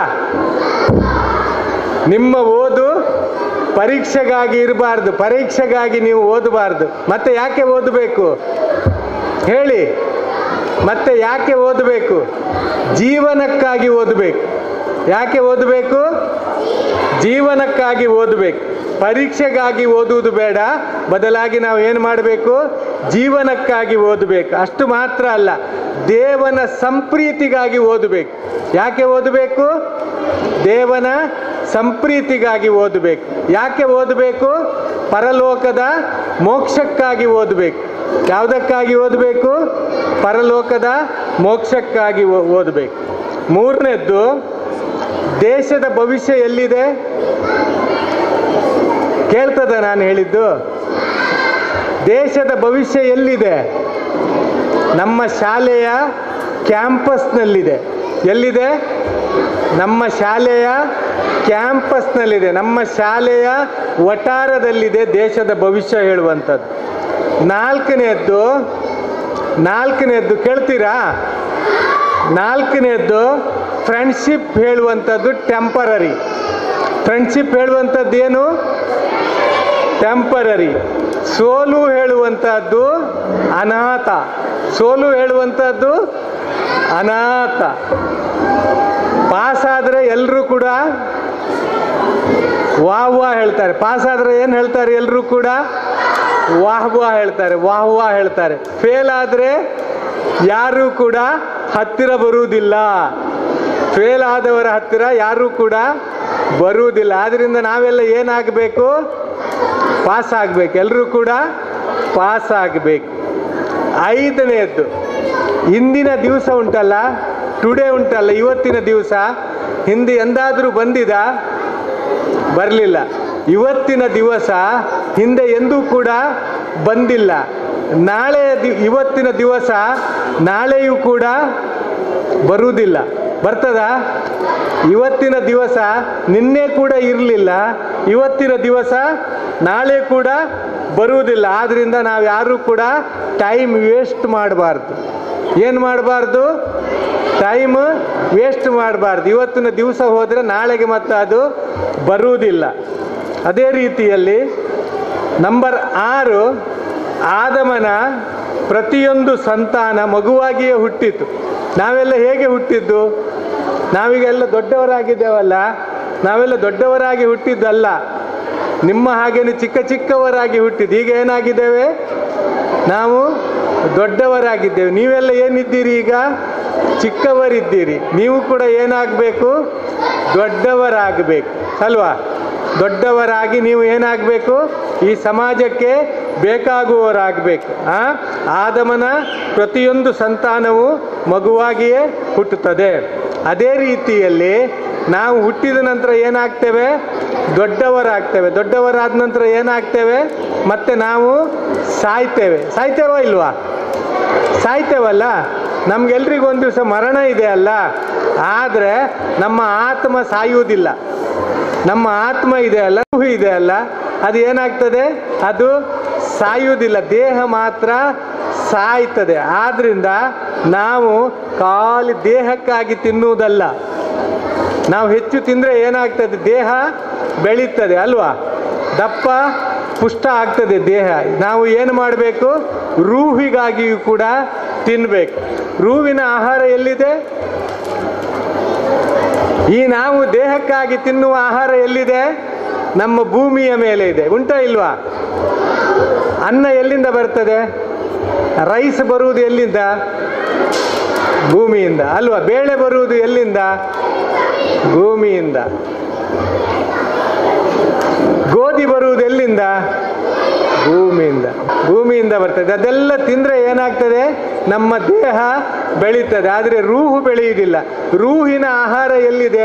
ನಿಮ್ಮ ಓದು ಪರೀಕ್ಷೆಗಾಗಿ ಇರಬಾರ್ದು ಪರೀಕ್ಷೆಗಾಗಿ ನೀವು ಓದಬಾರ್ದು ಮತ್ತೆ ಯಾಕೆ ಓದಬೇಕು ಹೇಳಿ ಮತ್ತೆ ಯಾಕೆ ಓದಬೇಕು ಜೀವನಕ್ಕಾಗಿ ಓದಬೇಕು ಯಾಕೆ ಓದಬೇಕು ಜೀವನಕ್ಕಾಗಿ ಓದಬೇಕು ಪರೀಕ್ಷೆಗಾಗಿ ಓದುವುದು ಬೇಡ ಬದಲಾಗಿ ನಾವು ಏನು ಮಾಡಬೇಕು ಜೀವನಕ್ಕಾಗಿ ಓದಬೇಕು ಅಷ್ಟು ಮಾತ್ರ ಅಲ್ಲ ದೇವನ ಸಂಪ್ರೀತಿಗಾಗಿ ಓದಬೇಕು ಯಾಕೆ ಓದಬೇಕು ದೇವನ ಸಂಪ್ರೀತಿಗಾಗಿ ಓದಬೇಕು ಯಾಕೆ ಓದಬೇಕು ಪರಲೋಕದ ಮೋಕ್ಷಕ್ಕಾಗಿ ಓದಬೇಕು ಯಾವುದಕ್ಕಾಗಿ ಓದಬೇಕು ಪರಲೋಕದ ಮೋಕ್ಷಕ್ಕಾಗಿ ಓ- ಓದಬೇಕು ಮೂರನೇದ್ದು ದೇಶದ ಭವಿಷ್ಯ ಎಲ್ಲಿದೆ ಕೇಳ್ತದ ನಾನು ಹೇಳಿದ್ದು ದೇಶದ ಭವಿಷ್ಯ ಎಲ್ಲಿದೆ ನಮ್ಮ ಶಾಲೆಯ ಕ್ಯಾಂಪಸ್ನಲ್ಲಿದೆ ಎಲ್ಲಿದೆ ನಮ್ಮ ಶಾಲೆಯ ಕ್ಯಾಂಪಸ್ನಲ್ಲಿದೆ ನಮ್ಮ ಶಾಲೆಯ ವಟಾರದಲ್ಲಿದೆ ದೇಶದ ಭವಿಷ್ಯ ಹೇಳುವಂಥದ್ದು ನಾಲ್ಕನೆಯದ್ದು ನಾಲ್ಕನೆಯದ್ದು ಕೇಳ್ತೀರಾ ನಾಲ್ಕನೆಯದ್ದು ಫ್ರೆಂಡ್ಶಿಪ್ ಹೇಳುವಂಥದ್ದು ಟೆಂಪರರಿ ಫ್ರೆಂಡ್ಶಿಪ್ ಹೇಳುವಂಥದ್ದು ಏನು ಟೆಂಪರರಿ ಸೋಲು ಹೇಳುವಂಥದ್ದು ಅನಾಥ ಸೋಲು ಹೇಳುವಂಥದ್ದು ಅನಾಥ ಪಾಸ್ ಆದರೆ ಎಲ್ಲರೂ ಕೂಡ ವಾಹ್ ವಾಹ್ ಹೇಳ್ತಾರೆ ಪಾಸ್ ಆದರೆ ಏನು ಹೇಳ್ತಾರೆ ಎಲ್ಲರೂ ಕೂಡ ವಾಹ್ ವಾಹ್ ಹೇಳ್ತಾರೆ ವಾಹ್ ವಾಹ್ ಹೇಳ್ತಾರೆ ಫೇಲ್ ಆದರೆ ಯಾರೂ ಕೂಡ ಹತ್ತಿರ ಬರುವುದಿಲ್ಲ ಫೇಲ್ ಆದವರ ಹತ್ತಿರ ಯಾರೂ ಕೂಡ ಬರುವುದಿಲ್ಲ ಆದ್ರಿಂದ ನಾವೆಲ್ಲ ಏನಾಗಬೇಕು ಪಾಸ್ ಆಗಬೇಕು ಎಲ್ಲರೂ ಕೂಡ ಪಾಸ್ ಆಗಬೇಕು ಐದನೆಯದ್ದು ಇಂದಿನ ದಿವಸ ಉಂಟಲ್ಲ ಟುಡೇ ಉಂಟಲ್ಲ ಇವತ್ತಿನ ದಿವಸ ಹಿಂದೆ ಎಂದಾದರೂ ಬಂದಿದ ಬರಲಿಲ್ಲ ಇವತ್ತಿನ ದಿವಸ ಹಿಂದೆ ಎಂದೂ ಕೂಡ ಬಂದಿಲ್ಲ ನಾಳೆ ದಿ ಇವತ್ತಿನ ದಿವಸ ನಾಳೆಯೂ ಕೂಡ ಬರುವುದಿಲ್ಲ ಬರ್ತದ ಇವತ್ತಿನ ದಿವಸ ನಿನ್ನೆ ಕೂಡ ಇರಲಿಲ್ಲ ಇವತ್ತಿನ ದಿವಸ ನಾಳೆ ಕೂಡ ಬರುವುದಿಲ್ಲ ಆದ್ದರಿಂದ ನಾವು ಯಾರೂ ಕೂಡ ಟೈಮ್ ವೇಸ್ಟ್ ಮಾಡಬಾರ್ದು ಏನು ಮಾಡಬಾರ್ದು ಟೈಮ್ ವೇಸ್ಟ್ ಮಾಡಬಾರ್ದು ಇವತ್ತಿನ ದಿವಸ ಹೋದರೆ ನಾಳೆಗೆ ಮತ್ತೆ ಅದು ಬರುವುದಿಲ್ಲ ಅದೇ ರೀತಿಯಲ್ಲಿ ನಂಬರ್ ಆರು ಆದಮನ ಪ್ರತಿಯೊಂದು ಸಂತಾನ ಮಗುವಾಗಿಯೇ ಹುಟ್ಟಿತು ನಾವೆಲ್ಲ ಹೇಗೆ ಹುಟ್ಟಿದ್ದು ನಾವೀಗೆಲ್ಲ ದೊಡ್ಡವರಾಗಿದ್ದೇವಲ್ಲ ನಾವೆಲ್ಲ ದೊಡ್ಡವರಾಗಿ ಹುಟ್ಟಿದ್ದಲ್ಲ ನಿಮ್ಮ ಹಾಗೇನು ಚಿಕ್ಕ ಚಿಕ್ಕವರಾಗಿ ಹುಟ್ಟಿದ್ದು ಈಗ ಏನಾಗಿದ್ದೇವೆ ನಾವು ದೊಡ್ಡವರಾಗಿದ್ದೇವೆ ನೀವೆಲ್ಲ ಏನಿದ್ದೀರಿ ಈಗ ಚಿಕ್ಕವರಿದ್ದೀರಿ ನೀವು ಕೂಡ ಏನಾಗಬೇಕು ದೊಡ್ಡವರಾಗಬೇಕು ಅಲ್ವಾ ದೊಡ್ಡವರಾಗಿ ನೀವು ಏನಾಗಬೇಕು ಈ ಸಮಾಜಕ್ಕೆ ಬೇಕಾಗುವವರಾಗಬೇಕು ಆ ಆದಮನ ಪ್ರತಿಯೊಂದು ಸಂತಾನವು ಮಗುವಾಗಿಯೇ ಹುಟ್ಟುತ್ತದೆ ಅದೇ ರೀತಿಯಲ್ಲಿ ನಾವು ಹುಟ್ಟಿದ ನಂತರ ಏನಾಗ್ತೇವೆ ದೊಡ್ಡವರಾಗ್ತೇವೆ ದೊಡ್ಡವರಾದ ನಂತರ ಏನಾಗ್ತೇವೆ ಮತ್ತೆ ನಾವು ಸಾಯ್ತೇವೆ ಸಾಯ್ತೇವೋ ಇಲ್ವಾ ಸಾಯ್ತೇವಲ್ಲ ನಮ್ಗೆಲ್ರಿಗೂ ಒಂದು ದಿವಸ ಮರಣ ಇದೆ ಅಲ್ಲ ಆದರೆ ನಮ್ಮ ಆತ್ಮ ಸಾಯುವುದಿಲ್ಲ ನಮ್ಮ ಆತ್ಮ ಇದೆ ಅಲ್ಲ ರೂಹು ಇದೆ ಅಲ್ಲ ಅದು ಏನಾಗ್ತದೆ ಅದು ಸಾಯುವುದಿಲ್ಲ ದೇಹ ಮಾತ್ರ ಸಾಯ್ತದೆ ಆದ್ರಿಂದ ನಾವು ಖಾಲಿ ದೇಹಕ್ಕಾಗಿ ತಿನ್ನುವುದಲ್ಲ ನಾವು ಹೆಚ್ಚು ತಿಂದರೆ ಏನಾಗ್ತದೆ ದೇಹ ಬೆಳೀತದೆ ಅಲ್ವಾ ದಪ್ಪ ಪುಷ್ಟ ಆಗ್ತದೆ ದೇಹ ನಾವು ಏನು ಮಾಡಬೇಕು ರೂಹಿಗಾಗಿಯೂ ಕೂಡ ತಿನ್ನಬೇಕು ರೂವಿನ ಆಹಾರ ಎಲ್ಲಿದೆ ಈ ನಾವು ದೇಹಕ್ಕಾಗಿ ತಿನ್ನುವ ಆಹಾರ ಎಲ್ಲಿದೆ ನಮ್ಮ ಭೂಮಿಯ ಮೇಲೆ ಇದೆ ಉಂಟಾ ಇಲ್ವಾ ಅನ್ನ ಎಲ್ಲಿಂದ ಬರ್ತದೆ ರೈಸ್ ಬರುವುದು ಎಲ್ಲಿಂದ ಭೂಮಿಯಿಂದ ಅಲ್ವಾ ಬೇಳೆ ಬರುವುದು ಎಲ್ಲಿಂದ ಭೂಮಿಯಿಂದ ಗೋಧಿ ಬರುವುದು ಎಲ್ಲಿಂದ ಭೂಮಿಯಿಂದ ಭೂಮಿಯಿಂದ ಬರ್ತದೆ ಅದೆಲ್ಲ ತಿಂದರೆ ಏನಾಗ್ತದೆ ನಮ್ಮ ದೇಹ ಬೆಳೀತದೆ ಆದರೆ ರೂಹು ಬೆಳೆಯುವುದಿಲ್ಲ ರೂಹಿನ ಆಹಾರ ಎಲ್ಲಿದೆ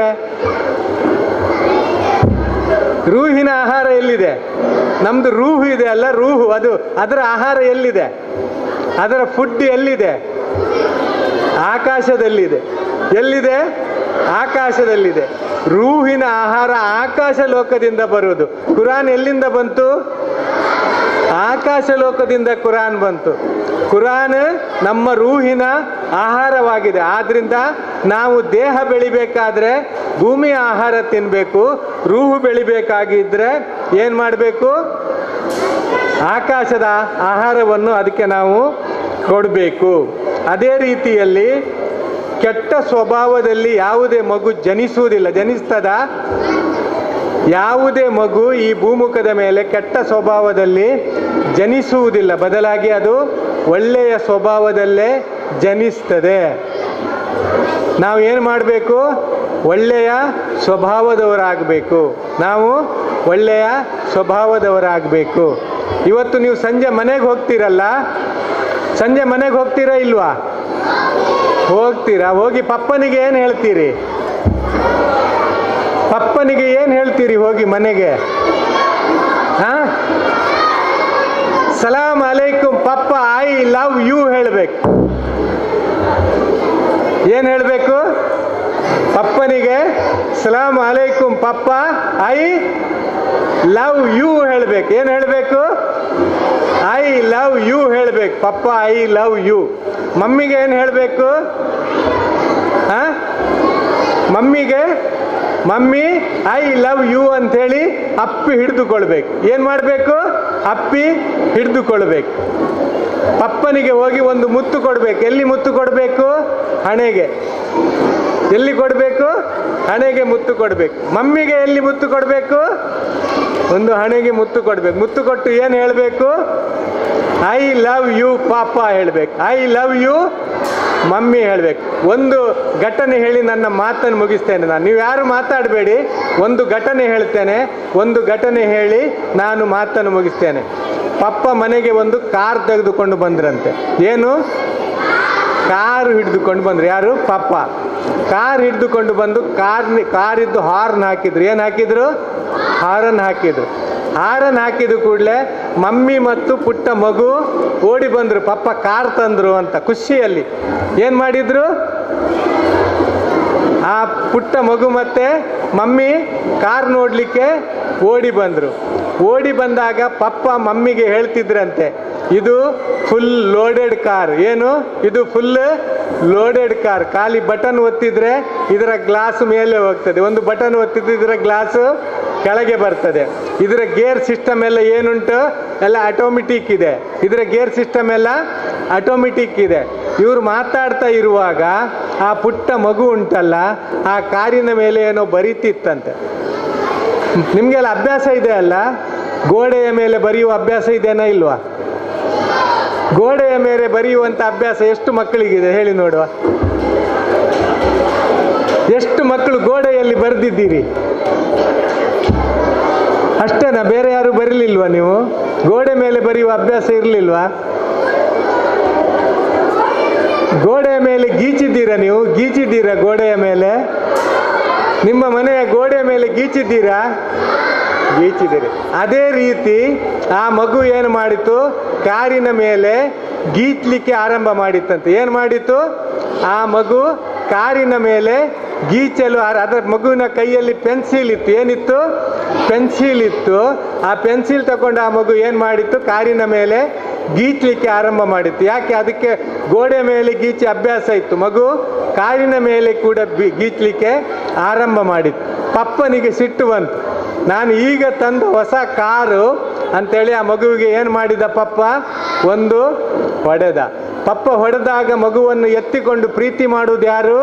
ರೂಹಿನ ಆಹಾರ ಎಲ್ಲಿದೆ ನಮ್ದು ರೂಹು ಇದೆ ಅಲ್ಲ ರೂಹು ಅದು ಅದರ ಆಹಾರ ಎಲ್ಲಿದೆ ಅದರ ಫುಡ್ ಎಲ್ಲಿದೆ ಆಕಾಶದಲ್ಲಿದೆ ಎಲ್ಲಿದೆ ಆಕಾಶದಲ್ಲಿದೆ ರೂಹಿನ ಆಹಾರ ಆಕಾಶ ಲೋಕದಿಂದ ಬರುವುದು ಕುರಾನ್ ಎಲ್ಲಿಂದ ಬಂತು ಆಕಾಶ ಲೋಕದಿಂದ ಕುರಾನ್ ಬಂತು ಕುರಾನ್ ನಮ್ಮ ರೂಹಿನ ಆಹಾರವಾಗಿದೆ ಆದ್ರಿಂದ ನಾವು ದೇಹ ಬೆಳಿಬೇಕಾದ್ರೆ ಭೂಮಿಯ ಆಹಾರ ತಿನ್ನಬೇಕು ರೂಹು ಬೆಳಿಬೇಕಾಗಿದ್ರೆ ಏನು ಮಾಡಬೇಕು ಆಕಾಶದ ಆಹಾರವನ್ನು ಅದಕ್ಕೆ ನಾವು ಕೊಡಬೇಕು ಅದೇ ರೀತಿಯಲ್ಲಿ ಕೆಟ್ಟ ಸ್ವಭಾವದಲ್ಲಿ ಯಾವುದೇ ಮಗು ಜನಿಸುವುದಿಲ್ಲ ಜನಿಸ್ತದ ಯಾವುದೇ ಮಗು ಈ ಭೂಮುಖದ ಮೇಲೆ ಕೆಟ್ಟ ಸ್ವಭಾವದಲ್ಲಿ ಜನಿಸುವುದಿಲ್ಲ ಬದಲಾಗಿ ಅದು ಒಳ್ಳೆಯ ಸ್ವಭಾವದಲ್ಲೇ ಜನಿಸ್ತದೆ ನಾವು ಏನು ಮಾಡಬೇಕು ಒಳ್ಳೆಯ ಸ್ವಭಾವದವರಾಗಬೇಕು ನಾವು ಒಳ್ಳೆಯ ಸ್ವಭಾವದವರಾಗಬೇಕು ಇವತ್ತು ನೀವು ಸಂಜೆ ಮನೆಗೆ ಹೋಗ್ತೀರಲ್ಲ ಸಂಜೆ ಮನೆಗೆ ಹೋಗ್ತೀರಾ ಇಲ್ವಾ ಹೋಗ್ತೀರಾ ಹೋಗಿ ಪಪ್ಪನಿಗೆ ಏನು ಹೇಳ್ತೀರಿ ಪಪ್ಪನಿಗೆ ಏನು ಹೇಳ್ತೀರಿ ಹೋಗಿ ಮನೆಗೆ ಹಾ ಸಲಾಮ್ ಅಲೈಕುಂ ಪಪ್ಪ ಐ ಲವ್ ಯು ಹೇಳಬೇಕು ಏನು ಹೇಳಬೇಕು ಪಪ್ಪನಿಗೆ ಸಲಾಮ್ ಅಲೈಕುಂ ಪಪ್ಪ ಐ ಲವ್ ಯು ಹೇಳಬೇಕು ಏನು ಹೇಳಬೇಕು ಐ ಲವ್ ಯು ಹೇಳಬೇಕು ಪಪ್ಪ ಐ ಲವ್ ಯು ಮಮ್ಮಿಗೆ ಏನು ಹೇಳಬೇಕು ಹಾ ಮಮ್ಮಿಗೆ ಮಮ್ಮಿ ಐ ಲವ್ ಯು ಅಂಥೇಳಿ ಅಪ್ಪಿ ಹಿಡಿದುಕೊಳ್ಬೇಕು ಏನು ಮಾಡಬೇಕು ಅಪ್ಪಿ ಹಿಡಿದುಕೊಳ್ಬೇಕು ಪಪ್ಪನಿಗೆ ಹೋಗಿ ಒಂದು ಮುತ್ತು ಕೊಡಬೇಕು ಎಲ್ಲಿ ಮುತ್ತು ಕೊಡಬೇಕು ಹಣೆಗೆ ಎಲ್ಲಿ ಕೊಡಬೇಕು ಹಣೆಗೆ ಮುತ್ತು ಕೊಡಬೇಕು ಮಮ್ಮಿಗೆ ಎಲ್ಲಿ ಮುತ್ತು ಕೊಡಬೇಕು ಒಂದು ಹಣೆಗೆ ಮುತ್ತು ಕೊಡಬೇಕು ಮುತ್ತು ಕೊಟ್ಟು ಏನು ಹೇಳಬೇಕು ಐ ಲವ್ ಯು ಪಾಪ ಹೇಳಬೇಕು ಐ ಲವ್ ಯು ಮಮ್ಮಿ ಹೇಳಬೇಕು ಒಂದು ಘಟನೆ ಹೇಳಿ ನನ್ನ ಮಾತನ್ನು ಮುಗಿಸ್ತೇನೆ ನಾನು ನೀವು ಯಾರು ಮಾತಾಡಬೇಡಿ ಒಂದು ಘಟನೆ ಹೇಳ್ತೇನೆ ಒಂದು ಘಟನೆ ಹೇಳಿ ನಾನು ಮಾತನ್ನು ಮುಗಿಸ್ತೇನೆ ಪಪ್ಪ ಮನೆಗೆ ಒಂದು ಕಾರ್ ತೆಗೆದುಕೊಂಡು ಬಂದ್ರಂತೆ ಏನು ಕಾರ್ ಹಿಡಿದುಕೊಂಡು ಬಂದ್ರು ಯಾರು ಪಪ್ಪ ಕಾರ್ ಹಿಡಿದುಕೊಂಡು ಬಂದು ಕಾರ್ ಕಾರಿದ್ದು ಹಾರ್ನ್ ಹಾಕಿದ್ರು ಏನು ಹಾಕಿದ್ರು ಹಾರನ್ ಹಾಕಿದ್ರು ಹಾರನ್ ಹಾಕಿದ ಕೂಡಲೇ ಮಮ್ಮಿ ಮತ್ತು ಪುಟ್ಟ ಮಗು ಓಡಿ ಬಂದ್ರು ಪಪ್ಪ ಕಾರ್ ತಂದ್ರು ಅಂತ ಖುಷಿಯಲ್ಲಿ ಏನು ಮಾಡಿದ್ರು ಆ ಪುಟ್ಟ ಮಗು ಮತ್ತೆ ಮಮ್ಮಿ ಕಾರ್ ನೋಡಲಿಕ್ಕೆ ಓಡಿ ಬಂದರು ಓಡಿ ಬಂದಾಗ ಪಪ್ಪ ಮಮ್ಮಿಗೆ ಹೇಳ್ತಿದ್ರಂತೆ ಇದು ಫುಲ್ ಲೋಡೆಡ್ ಕಾರ್ ಏನು ಇದು ಫುಲ್ ಲೋಡೆಡ್ ಕಾರ್ ಖಾಲಿ ಬಟನ್ ಒತ್ತಿದ್ರೆ ಇದರ ಗ್ಲಾಸ್ ಮೇಲೆ ಹೋಗ್ತದೆ ಒಂದು ಬಟನ್ ಒತ್ತಿದ್ರೆ ಇದರ ಗ್ಲಾಸು ಕೆಳಗೆ ಬರ್ತದೆ ಇದರ ಗೇರ್ ಸಿಸ್ಟಮ್ ಎಲ್ಲ ಏನುಂಟು ಎಲ್ಲ ಆಟೋಮೆಟಿಕ್ ಇದೆ ಇದರ ಗೇರ್ ಸಿಸ್ಟಮ್ ಎಲ್ಲ ಆಟೋಮೆಟಿಕ್ ಇದೆ ಇವರು ಮಾತಾಡ್ತಾ ಇರುವಾಗ ಆ ಪುಟ್ಟ ಮಗು ಉಂಟಲ್ಲ ಆ ಕಾರಿನ ಮೇಲೆ ಏನೋ ಬರೀತಿತ್ತಂತೆ ನಿಮಗೆಲ್ಲ ಅಭ್ಯಾಸ ಇದೆ ಅಲ್ಲ ಗೋಡೆಯ ಮೇಲೆ ಬರೆಯುವ ಅಭ್ಯಾಸ ಇದೆನಾ ಇಲ್ವಾ ಗೋಡೆಯ ಮೇಲೆ ಬರೆಯುವಂತ ಅಭ್ಯಾಸ ಎಷ್ಟು ಮಕ್ಕಳಿಗಿದೆ ಹೇಳಿ ನೋಡುವ ಎಷ್ಟು ಮಕ್ಕಳು ಗೋಡೆಯಲ್ಲಿ ಬರೆದಿದ್ದೀರಿ ಅಷ್ಟೇನಾ ಬೇರೆ ಯಾರು ಬರಲಿಲ್ವಾ ನೀವು ಗೋಡೆ ಮೇಲೆ ಬರೆಯುವ ಅಭ್ಯಾಸ ಇರಲಿಲ್ವಾ ಗೋಡೆಯ ಮೇಲೆ ಗೀಚಿದ್ದೀರಾ ನೀವು ಗೀಚಿದ್ದೀರಾ ಗೋಡೆಯ ಮೇಲೆ ನಿಮ್ಮ ಮನೆಯ ಗೋಡೆಯ ಮೇಲೆ ಗೀಚಿದ್ದೀರಾ ಗೀಚಿದ್ದೀರಿ ಅದೇ ರೀತಿ ಆ ಮಗು ಏನು ಮಾಡಿತು ಕಾರಿನ ಮೇಲೆ ಗೀಚ್ಲಿಕ್ಕೆ ಆರಂಭ ಮಾಡಿತ್ತಂತೆ ಏನು ಮಾಡಿತು ಆ ಮಗು ಕಾರಿನ ಮೇಲೆ ಗೀಚಲು ಆರ- ಅದರ ಮಗುವಿನ ಕೈಯಲ್ಲಿ ಪೆನ್ಸಿಲ್ ಇತ್ತು ಏನಿತ್ತು ಪೆನ್ಸಿಲ್ ಇತ್ತು ಆ ಪೆನ್ಸಿಲ್ ತಗೊಂಡು ಆ ಮಗು ಏನು ಮಾಡಿತ್ತು ಕಾರಿನ ಮೇಲೆ ಗೀಚ್ಲಿಕ್ಕೆ ಆರಂಭ ಮಾಡಿತ್ತು ಯಾಕೆ ಅದಕ್ಕೆ ಗೋಡೆ ಮೇಲೆ ಗೀಚಿ ಅಭ್ಯಾಸ ಇತ್ತು ಮಗು ಕಾರಿನ ಮೇಲೆ ಕೂಡ ಬಿ- ಗೀಚ್ಲಿಕ್ಕೆ ಆರಂಭ ಮಾಡಿತ್ತು ಪಪ್ಪನಿಗೆ ಸಿಟ್ಟು ಬಂತು ನಾನು ಈಗ ತಂದ ಹೊಸ ಕಾರು ಅಂತೇಳಿ ಆ ಮಗುವಿಗೆ ಏನು ಮಾಡಿದ ಪಪ್ಪ ಒಂದು ಹೊಡೆದ ಪಪ್ಪ ಹೊಡೆದಾಗ ಮಗುವನ್ನು ಎತ್ತಿಕೊಂಡು ಪ್ರೀತಿ ಮಾಡುವುದು ಯಾರು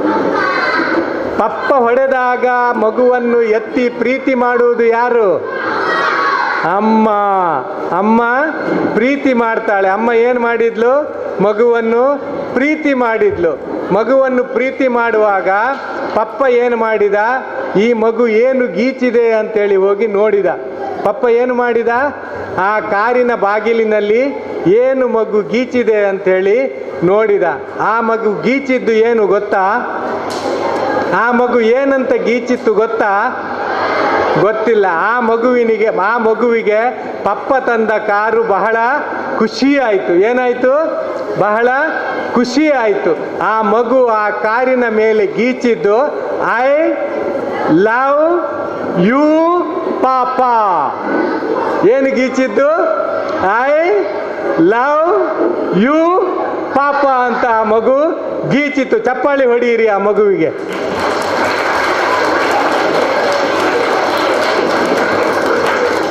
ಪಪ್ಪ ಹೊಡೆದಾಗ ಮಗುವನ್ನು ಎತ್ತಿ ಪ್ರೀತಿ ಮಾಡುವುದು ಯಾರು ಅಮ್ಮ ಅಮ್ಮ ಪ್ರೀತಿ ಮಾಡ್ತಾಳೆ ಅಮ್ಮ ಏನು ಮಾಡಿದ್ಲು ಮಗುವನ್ನು ಪ್ರೀತಿ ಮಾಡಿದ್ಲು ಮಗುವನ್ನು ಪ್ರೀತಿ ಮಾಡುವಾಗ ಪಪ್ಪ ಏನು ಮಾಡಿದ ಈ ಮಗು ಏನು ಗೀಚಿದೆ ಅಂತೇಳಿ ಹೋಗಿ ನೋಡಿದ ಪಪ್ಪ ಏನು ಮಾಡಿದ ಆ ಕಾರಿನ ಬಾಗಿಲಿನಲ್ಲಿ ಏನು ಮಗು ಗೀಚಿದೆ ಅಂತೇಳಿ ನೋಡಿದ ಆ ಮಗು ಗೀಚಿದ್ದು ಏನು ಗೊತ್ತಾ ಆ ಮಗು ಏನಂತ ಗೀಚಿತ್ತು ಗೊತ್ತಾ ಗೊತ್ತಿಲ್ಲ ಆ ಮಗುವಿನಿಗೆ ಆ ಮಗುವಿಗೆ ಪಪ್ಪ ತಂದ ಕಾರು ಬಹಳ ಖುಷಿ ಆಯಿತು ಏನಾಯಿತು ಬಹಳ ಖುಷಿ ಆಯಿತು ಆ ಮಗು ಆ ಕಾರಿನ ಮೇಲೆ ಗೀಚಿದ್ದು ಐ ಲವ್ ಯು ಪಾಪ ಏನು ಗೀಚಿದ್ದು ಐ ಲವ್ ಯು ಪಾಪ ಅಂತ ಆ ಮಗು ಗೀಚಿತ್ತು ಚಪ್ಪಾಳಿ ಹೊಡೀರಿ ಆ ಮಗುವಿಗೆ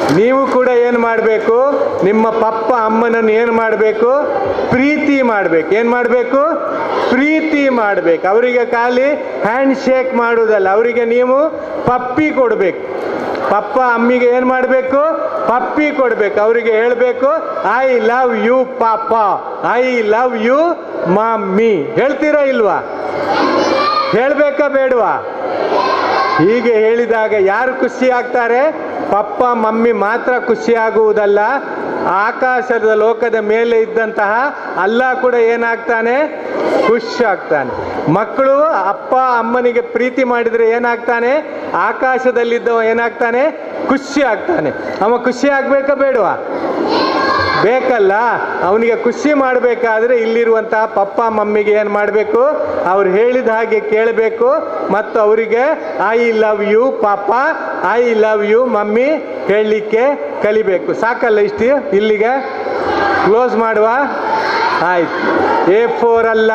ನೀವು ಕೂಡ ಏನು ಮಾಡಬೇಕು ನಿಮ್ಮ ಪಪ್ಪ ಅಮ್ಮನನ್ನು ಏನು ಮಾಡಬೇಕು ಪ್ರೀತಿ ಮಾಡಬೇಕು ಏನು ಮಾಡಬೇಕು ಪ್ರೀತಿ ಮಾಡಬೇಕು ಅವರಿಗೆ ಖಾಲಿ ಹ್ಯಾಂಡ್ ಶೇಕ್ ಮಾಡುವುದಲ್ಲ ಅವರಿಗೆ ನೀವು ಪಪ್ಪಿ ಕೊಡಬೇಕು ಪಪ್ಪ ಅಮ್ಮಿಗೆ ಏನು ಮಾಡಬೇಕು ಪಪ್ಪಿ ಕೊಡಬೇಕು ಅವರಿಗೆ ಹೇಳಬೇಕು I love you papa I love you mummy ಹೇಳ್ತೀರಾ ಇಲ್ವಾ ಹೇಳ್ಬೇಕಾ ಬೇಡವಾ ಹೀಗೆ ಹೇಳಿದಾಗ ಯಾರು ಖುಷಿ ಆಗ್ತಾರೆ ಪಪ್ಪ ಮಮ್ಮಿ ಮಾತ್ರ ಖುಷಿ ಆಗುವುದಲ್ಲ ಆಕಾಶದ ಲೋಕದ ಮೇಲೆ ಇದ್ದಂತಹ ಅಲ್ಲ ಕೂಡ ಏನಾಗ್ತಾನೆ ಖುಷಿ ಆಗ್ತಾನೆ ಮಕ್ಕಳು ಅಪ್ಪ ಅಮ್ಮನಿಗೆ ಪ್ರೀತಿ ಮಾಡಿದರೆ ಏನಾಗ್ತಾನೆ ಆಕಾಶದಲ್ಲಿದ್ದವ ಏನಾಗ್ತಾನೆ ಖುಷಿ ಆಗ್ತಾನೆ ಅವ ಖುಷಿ ಆಗ್ಬೇಕಾ ಬೇಡವಾ ಬೇಕಲ್ಲ ಅವನಿಗೆ ಖುಷಿ ಮಾಡಬೇಕಾದ್ರೆ ಇಲ್ಲಿರುವಂತಹ ಪಪ್ಪ ಮಮ್ಮಿಗೆ ಏನು ಮಾಡಬೇಕು ಅವ್ರು ಹೇಳಿದ ಹಾಗೆ ಕೇಳಬೇಕು ಮತ್ತು ಅವರಿಗೆ I love you papa I love you mummy ಹೇಳಲಿಕ್ಕೆ ಕಲಿಬೇಕು ಸಾಕಲ್ಲ ಇಷ್ಟು ಇಲ್ಲಿಗೆ ಕ್ಲೋಸ್ ಮಾಡುವ ಆಯ್ತು ಎ ಫೋರ್ ಅಲ್ಲ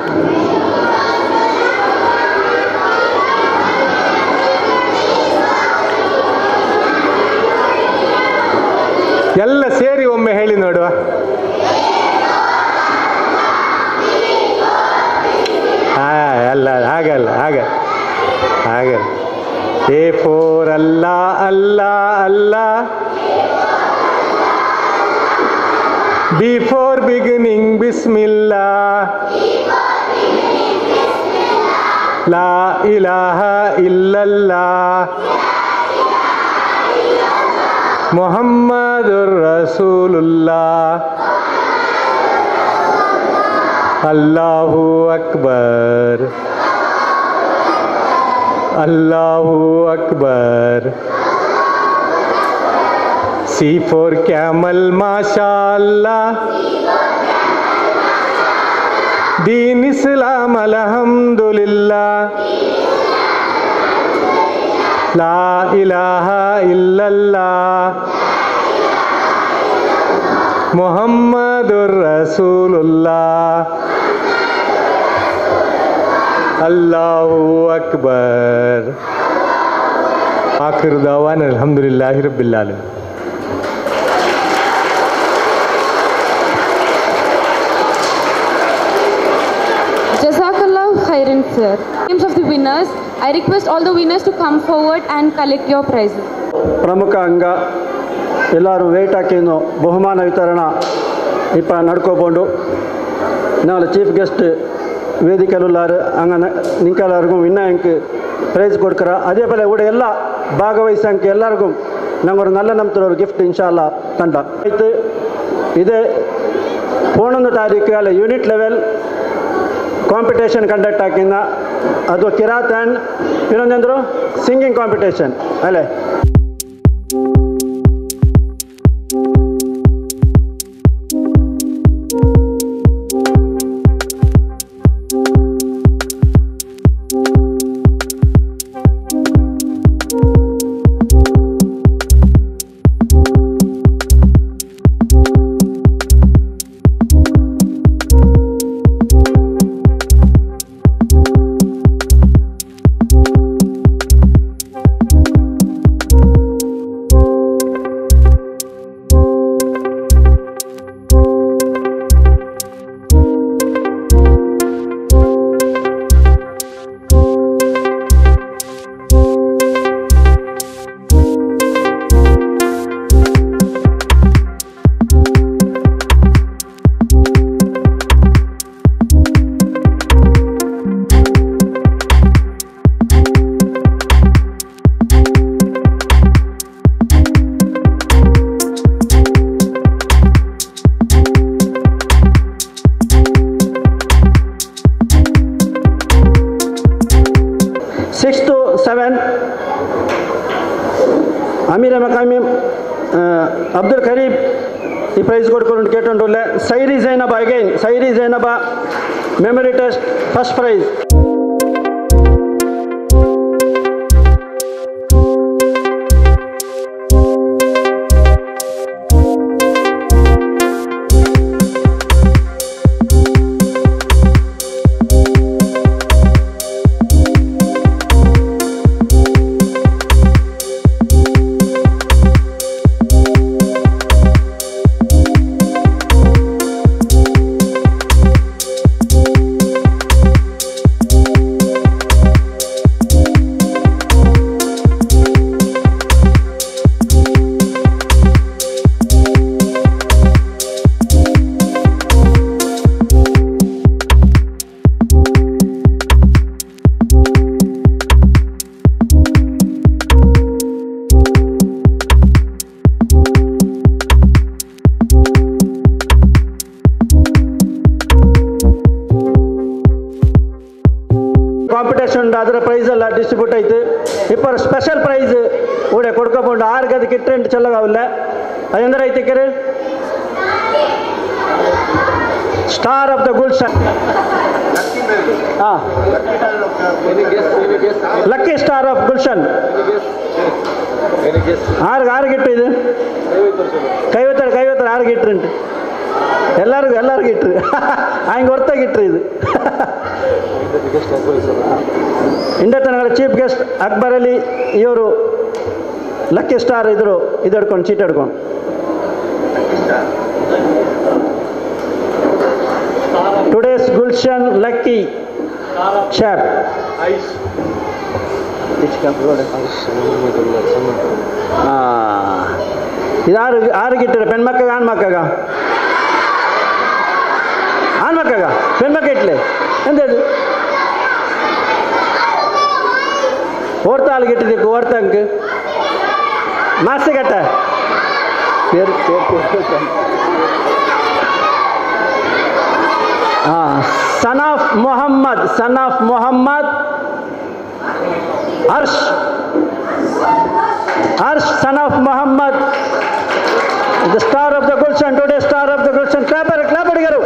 ಎಲ್ಲ ಸೇರಿ ಒಮ್ಮೆ ಹೇಳಿ ನೋಡುವ ಹಾ ಅಲ್ಲ ಹಾಗಲ್ಲ ಹಾಗೆ ಹಾಗೆ ಎ ಫೋರ್ ಅಲ್ಲ ಅಲ್ಲ ಅಲ್ಲ ಬಿಫೋರ್ ಬಿಗಿನಿಂಗ್ ಬಿಸ್ಮಿಲ್ಲ ಲಾ ಇಲಾಹ ಇಲ್ಲಲ್ಲ ಮೊಹಮ್ಮದುರ್ ರಸೂಲುಲ್ಲಾ ಅಲ್ಲಾಹು ಅಕ್ಬರ್ ಅಲ್ಲಾಹು ಅಕ್ಬರ್ ಸಿ ಫೋರ್ ಕ್ಯಾಮಲ್ ಮಾಶಾ ಅಲ್ಲಾ ದೀನ್ ಇಸ್ಲಾಂ ಅಲ್ಹಮ್ದುಲಿಲ್ಲಾ ಲಾ ಇಲಾಹ ಇಲ್ಲಲ್ಲಾ ಮೊಹಮ್ಮದುರ್ ರಸೂಲುಲ್ಲಾ ಅಲ್ಲಾಹು Akbar ಆಖಿರ್ ದಾವಾನ್ ಅಲ್ಹಮ್ದುಲಿಲ್ಲಾಹಿ ರಬ್ಬಿಲ್ Al-Ameen Jazakallah khairan, sir. Names of the winners. I request all the winners to come forward and collect your prizes. ಪ್ರಮುಖ ಅಂಗ ಎಲ್ಲರೂ ವೇಟ್ ಹಾಕಿನ್ನು ಬಹುಮಾನ ವಿತರಣಾ ಇಪ್ಪ ನಡ್ಕೋಬೋದು ನಾಳೆ ಚೀಫ್ ಗೆಸ್ಟ್ ವೇದಿಕೆಲುಲ್ಲಾರು ಹಂಗ ನಿಂಕೆಲ್ಲರಿಗೂ ಇನ್ನ ಎಂಕ್ ಪ್ರೈಸ್ ಕೊಡ್ಕರ ಅದೇ ಪೋಲೆ ಕೂಡ ಎಲ್ಲ ಭಾಗವಹಿಸಂಕ ಎಲ್ಲರಿಗೂ ನಂಗೊಂದು நல்ல ನಮ್ತರ ಗಿಫ್ಟ್ ಇನ್ಶಾಲ್ಲ ತಂಡ ಆಯ್ತು ಇದೇ ಪೋಣೊಂದು ತಾರೀಕು ಅಲ್ಲ ಯೂನಿಟ್ ಲೆವೆಲ್ ಕಾಂಪಿಟೇಷನ್ ಕಂಡಕ್ಟ್ ಹಾಕಿಂದ ಅದು ಕಿರಾತ್ ಆ್ಯಂಡ್ ಇನ್ನೊಂದಂದ್ರು ಸಿಂಗಿಂಗ್ ಕಾಂಪಿಟೇಷನ್ ಅಲ್ಲೇ six to seven Ameera Makami Abdul Khareeb ಈ ಪ್ರೈಸ್ ಕೊಡ್ಕೊಂಡು ಕೇಟೊಂಡುಲ್ಲೆ Sairi Zainaba again Sairi Zainaba memory test first prize distribute ಆಯ್ತು ಇಪ್ಪರ ಸ್ಪೆಷಲ್ ಪ್ರೈಸ್ ಊಡೆ ಕೊಡ್ಕೊಕೊಂಡು ಆರು ಗದಕ್ಕೆ ಇಟ್ಟರೆ ಚೆಲ್ಲಗಾವಿಲ್ಲ ಅದೆಂದ್ರೆ ಐತಿಕರು ಸ್ಟಾರ್ ಆಫ್ ದ ಗುಲ್ಶನ್ ಹಾಂ ಲಕ್ಕಿ ಸ್ಟಾರ್ ಆಫ್ ಗುಲ್ಶನ್ ಆರು ಆರು ಗಿಟ್ಟು ಇದು ಕೈವತ್ತಾರು ಕೈವತ್ತಾರು ಆರು ಗಿಟ್ರು ಉಂಟು ಎಲ್ಲರಿಗೂ ಎಲ್ಲರಿಗೂ ಇಟ್ರು ಹಂಗೆ ಹೊರ್ತಾಗಿಟ್ರು ಇದು ಇಂಡತನಗರ ಚೀಫ್ ಗೆಸ್ಟ್ ಅಕ್ಬರ್ ಅಲಿ ಇವರು ಲಕ್ಕಿ ಸ್ಟಾರ್ ಇದ್ರು ಇದು ಹಿಡ್ಕೊಂಡು ಚೀಟ್ ಹಿಡ್ಕೊಂಡು ಟುಡೇಸ್ ಗುಲ್ಶನ್ ಲಕ್ಕಿ ಚಾಪ್ ಇದು ಆರು ಆರು ಗಿಟ್ಟಿರ ಪೆಣ್ಮಕ್ಕಗ ಆಣ್ಮಕ್ಕಗ ಆಣ್ಮಕ್ಕಗ ಪೆಣ್ಮಕ್ಕ ಇಟ್ಲೆ ಎಂತ ಇದು ಓಡ್ತಾಲ್ ಗಿಟ್ಟಿದ್ದಕ್ಕೆ ಓಡ್ತಂಕ್ ಮಾಸಿಗಟ್ಟ పేరు పేరు son of Mohammed son of Mohammed Harsh Harsh son of Mohammed the star of the Gulshan today star of the Gulshan clapper clap అడిగారు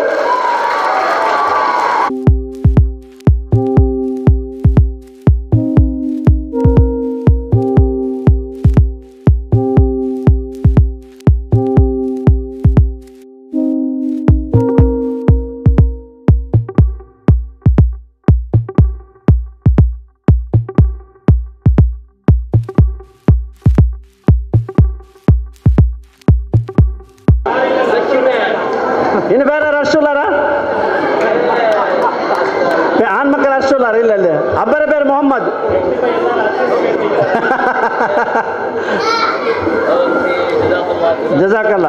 ಇನ್ನು ಬೇರೆ ಅಷ್ಟುಲ್ಲಾರ ಆನ್ಮಕ್ಕಳು ಅಷ್ಟುಲ್ಲಾರ ಇಲ್ಲ ಇಲ್ಲಿ ಅಬ್ಬರ ಬೇರೆ ಮೊಹಮ್ಮದ್ ಜಜಾಕಲ್ಲ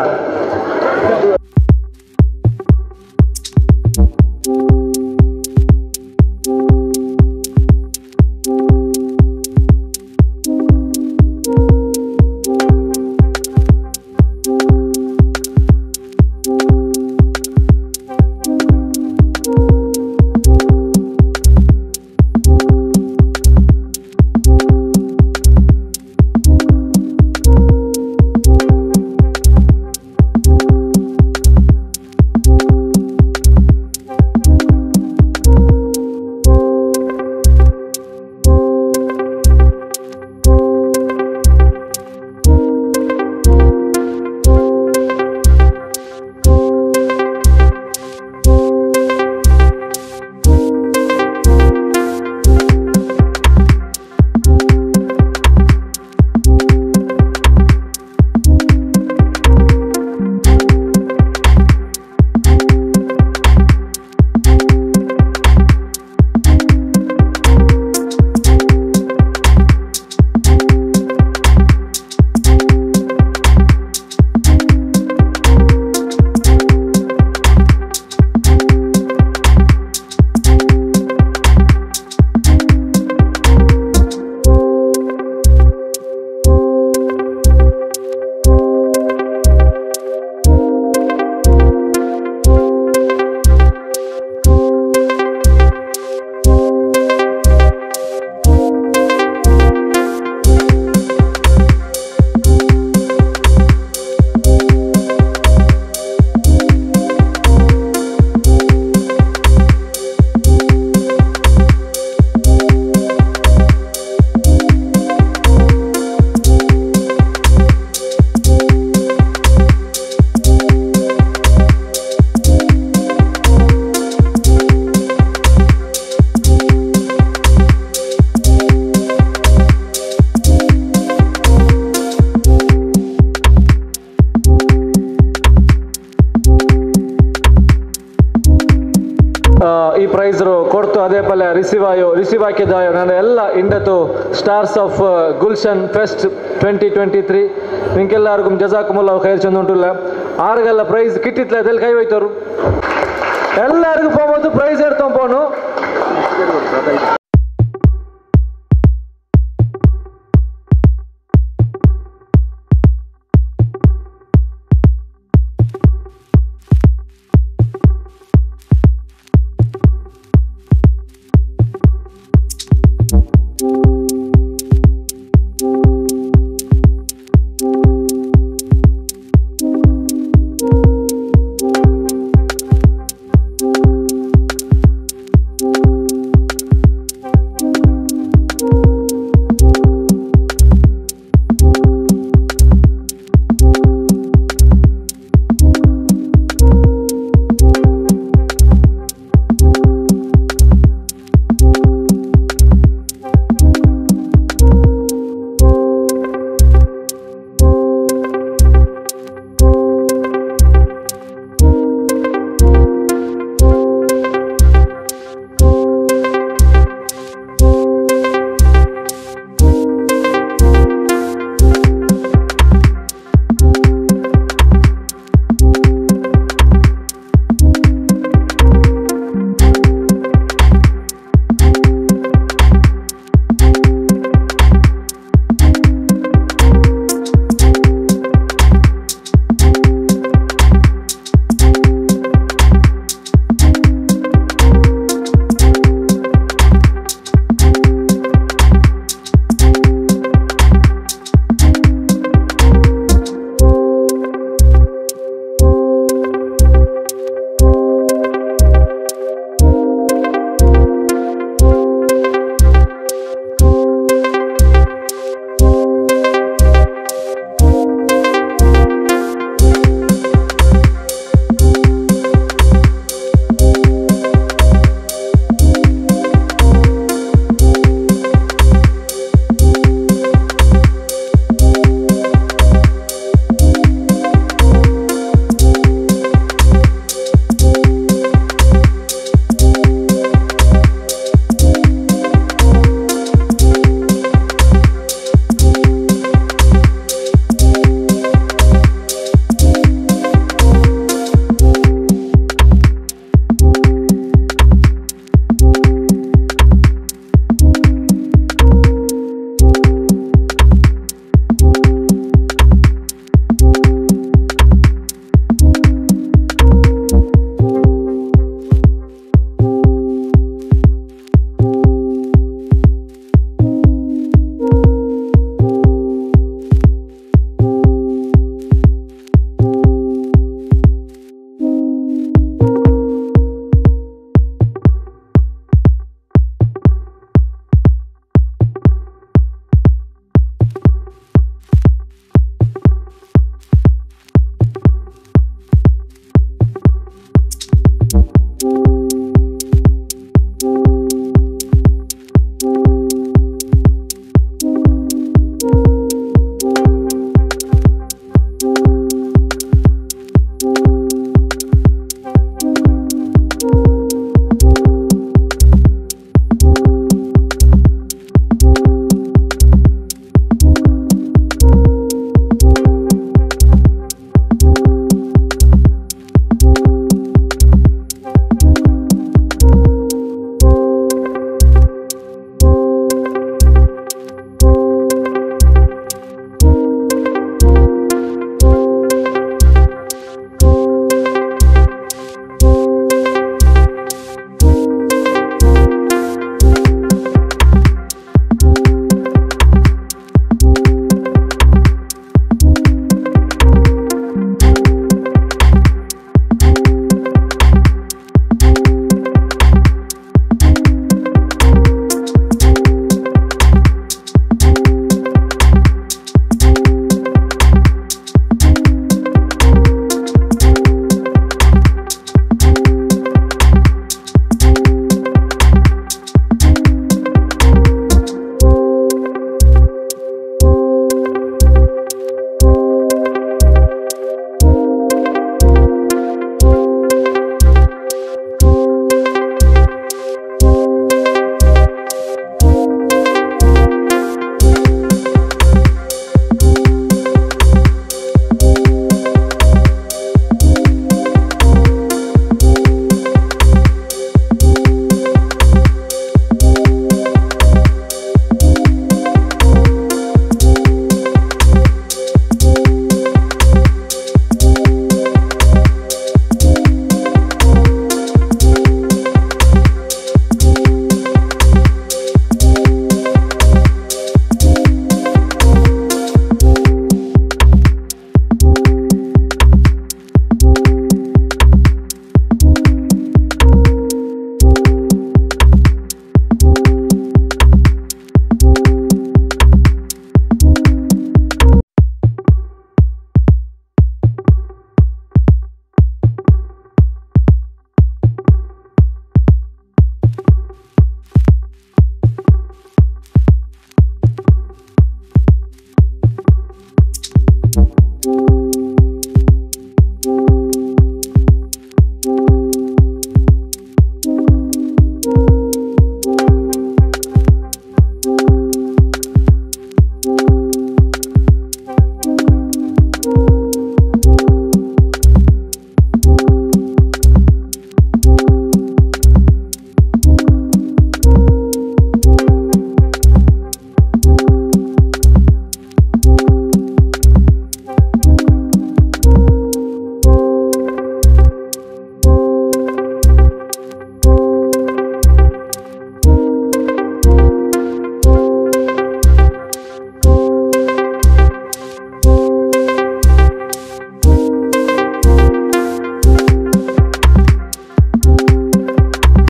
ಆ, ಈ ಪ್ರೈಸ್ ಕೊಡ್ತು ಅದೇ ಪಲ್ಯ ರಿಸೀವ್ ಆಯೋ ರಿಸೀವ್ ಹಾಕಿದಾಯೋ ನನ್ನ ಎಲ್ಲ ಇಂಡತು stars of Gulshan fest twenty twenty three ನಿಂಗೆಲ್ಲರಿಗೂ ಜಜಾಕುಮುಲ್ಲ ಖೈರ್ ಚಂದ ಉಂಟುಲ್ಲ ಆರಿಗೆಲ್ಲ ಪ್ರೈಸ್ ಕಿಟ್ಟಿತ್ಲ ಅದೆಲ್ಲ ಕೈ ಹೋಯ್ತವ್ರು ಎಲ್ಲರಿಗೂ ಹೋಗ್ಬೋದು ಪ್ರೈಸ್ ಎಡ್ಕೊಂಡ್ ಪೋನು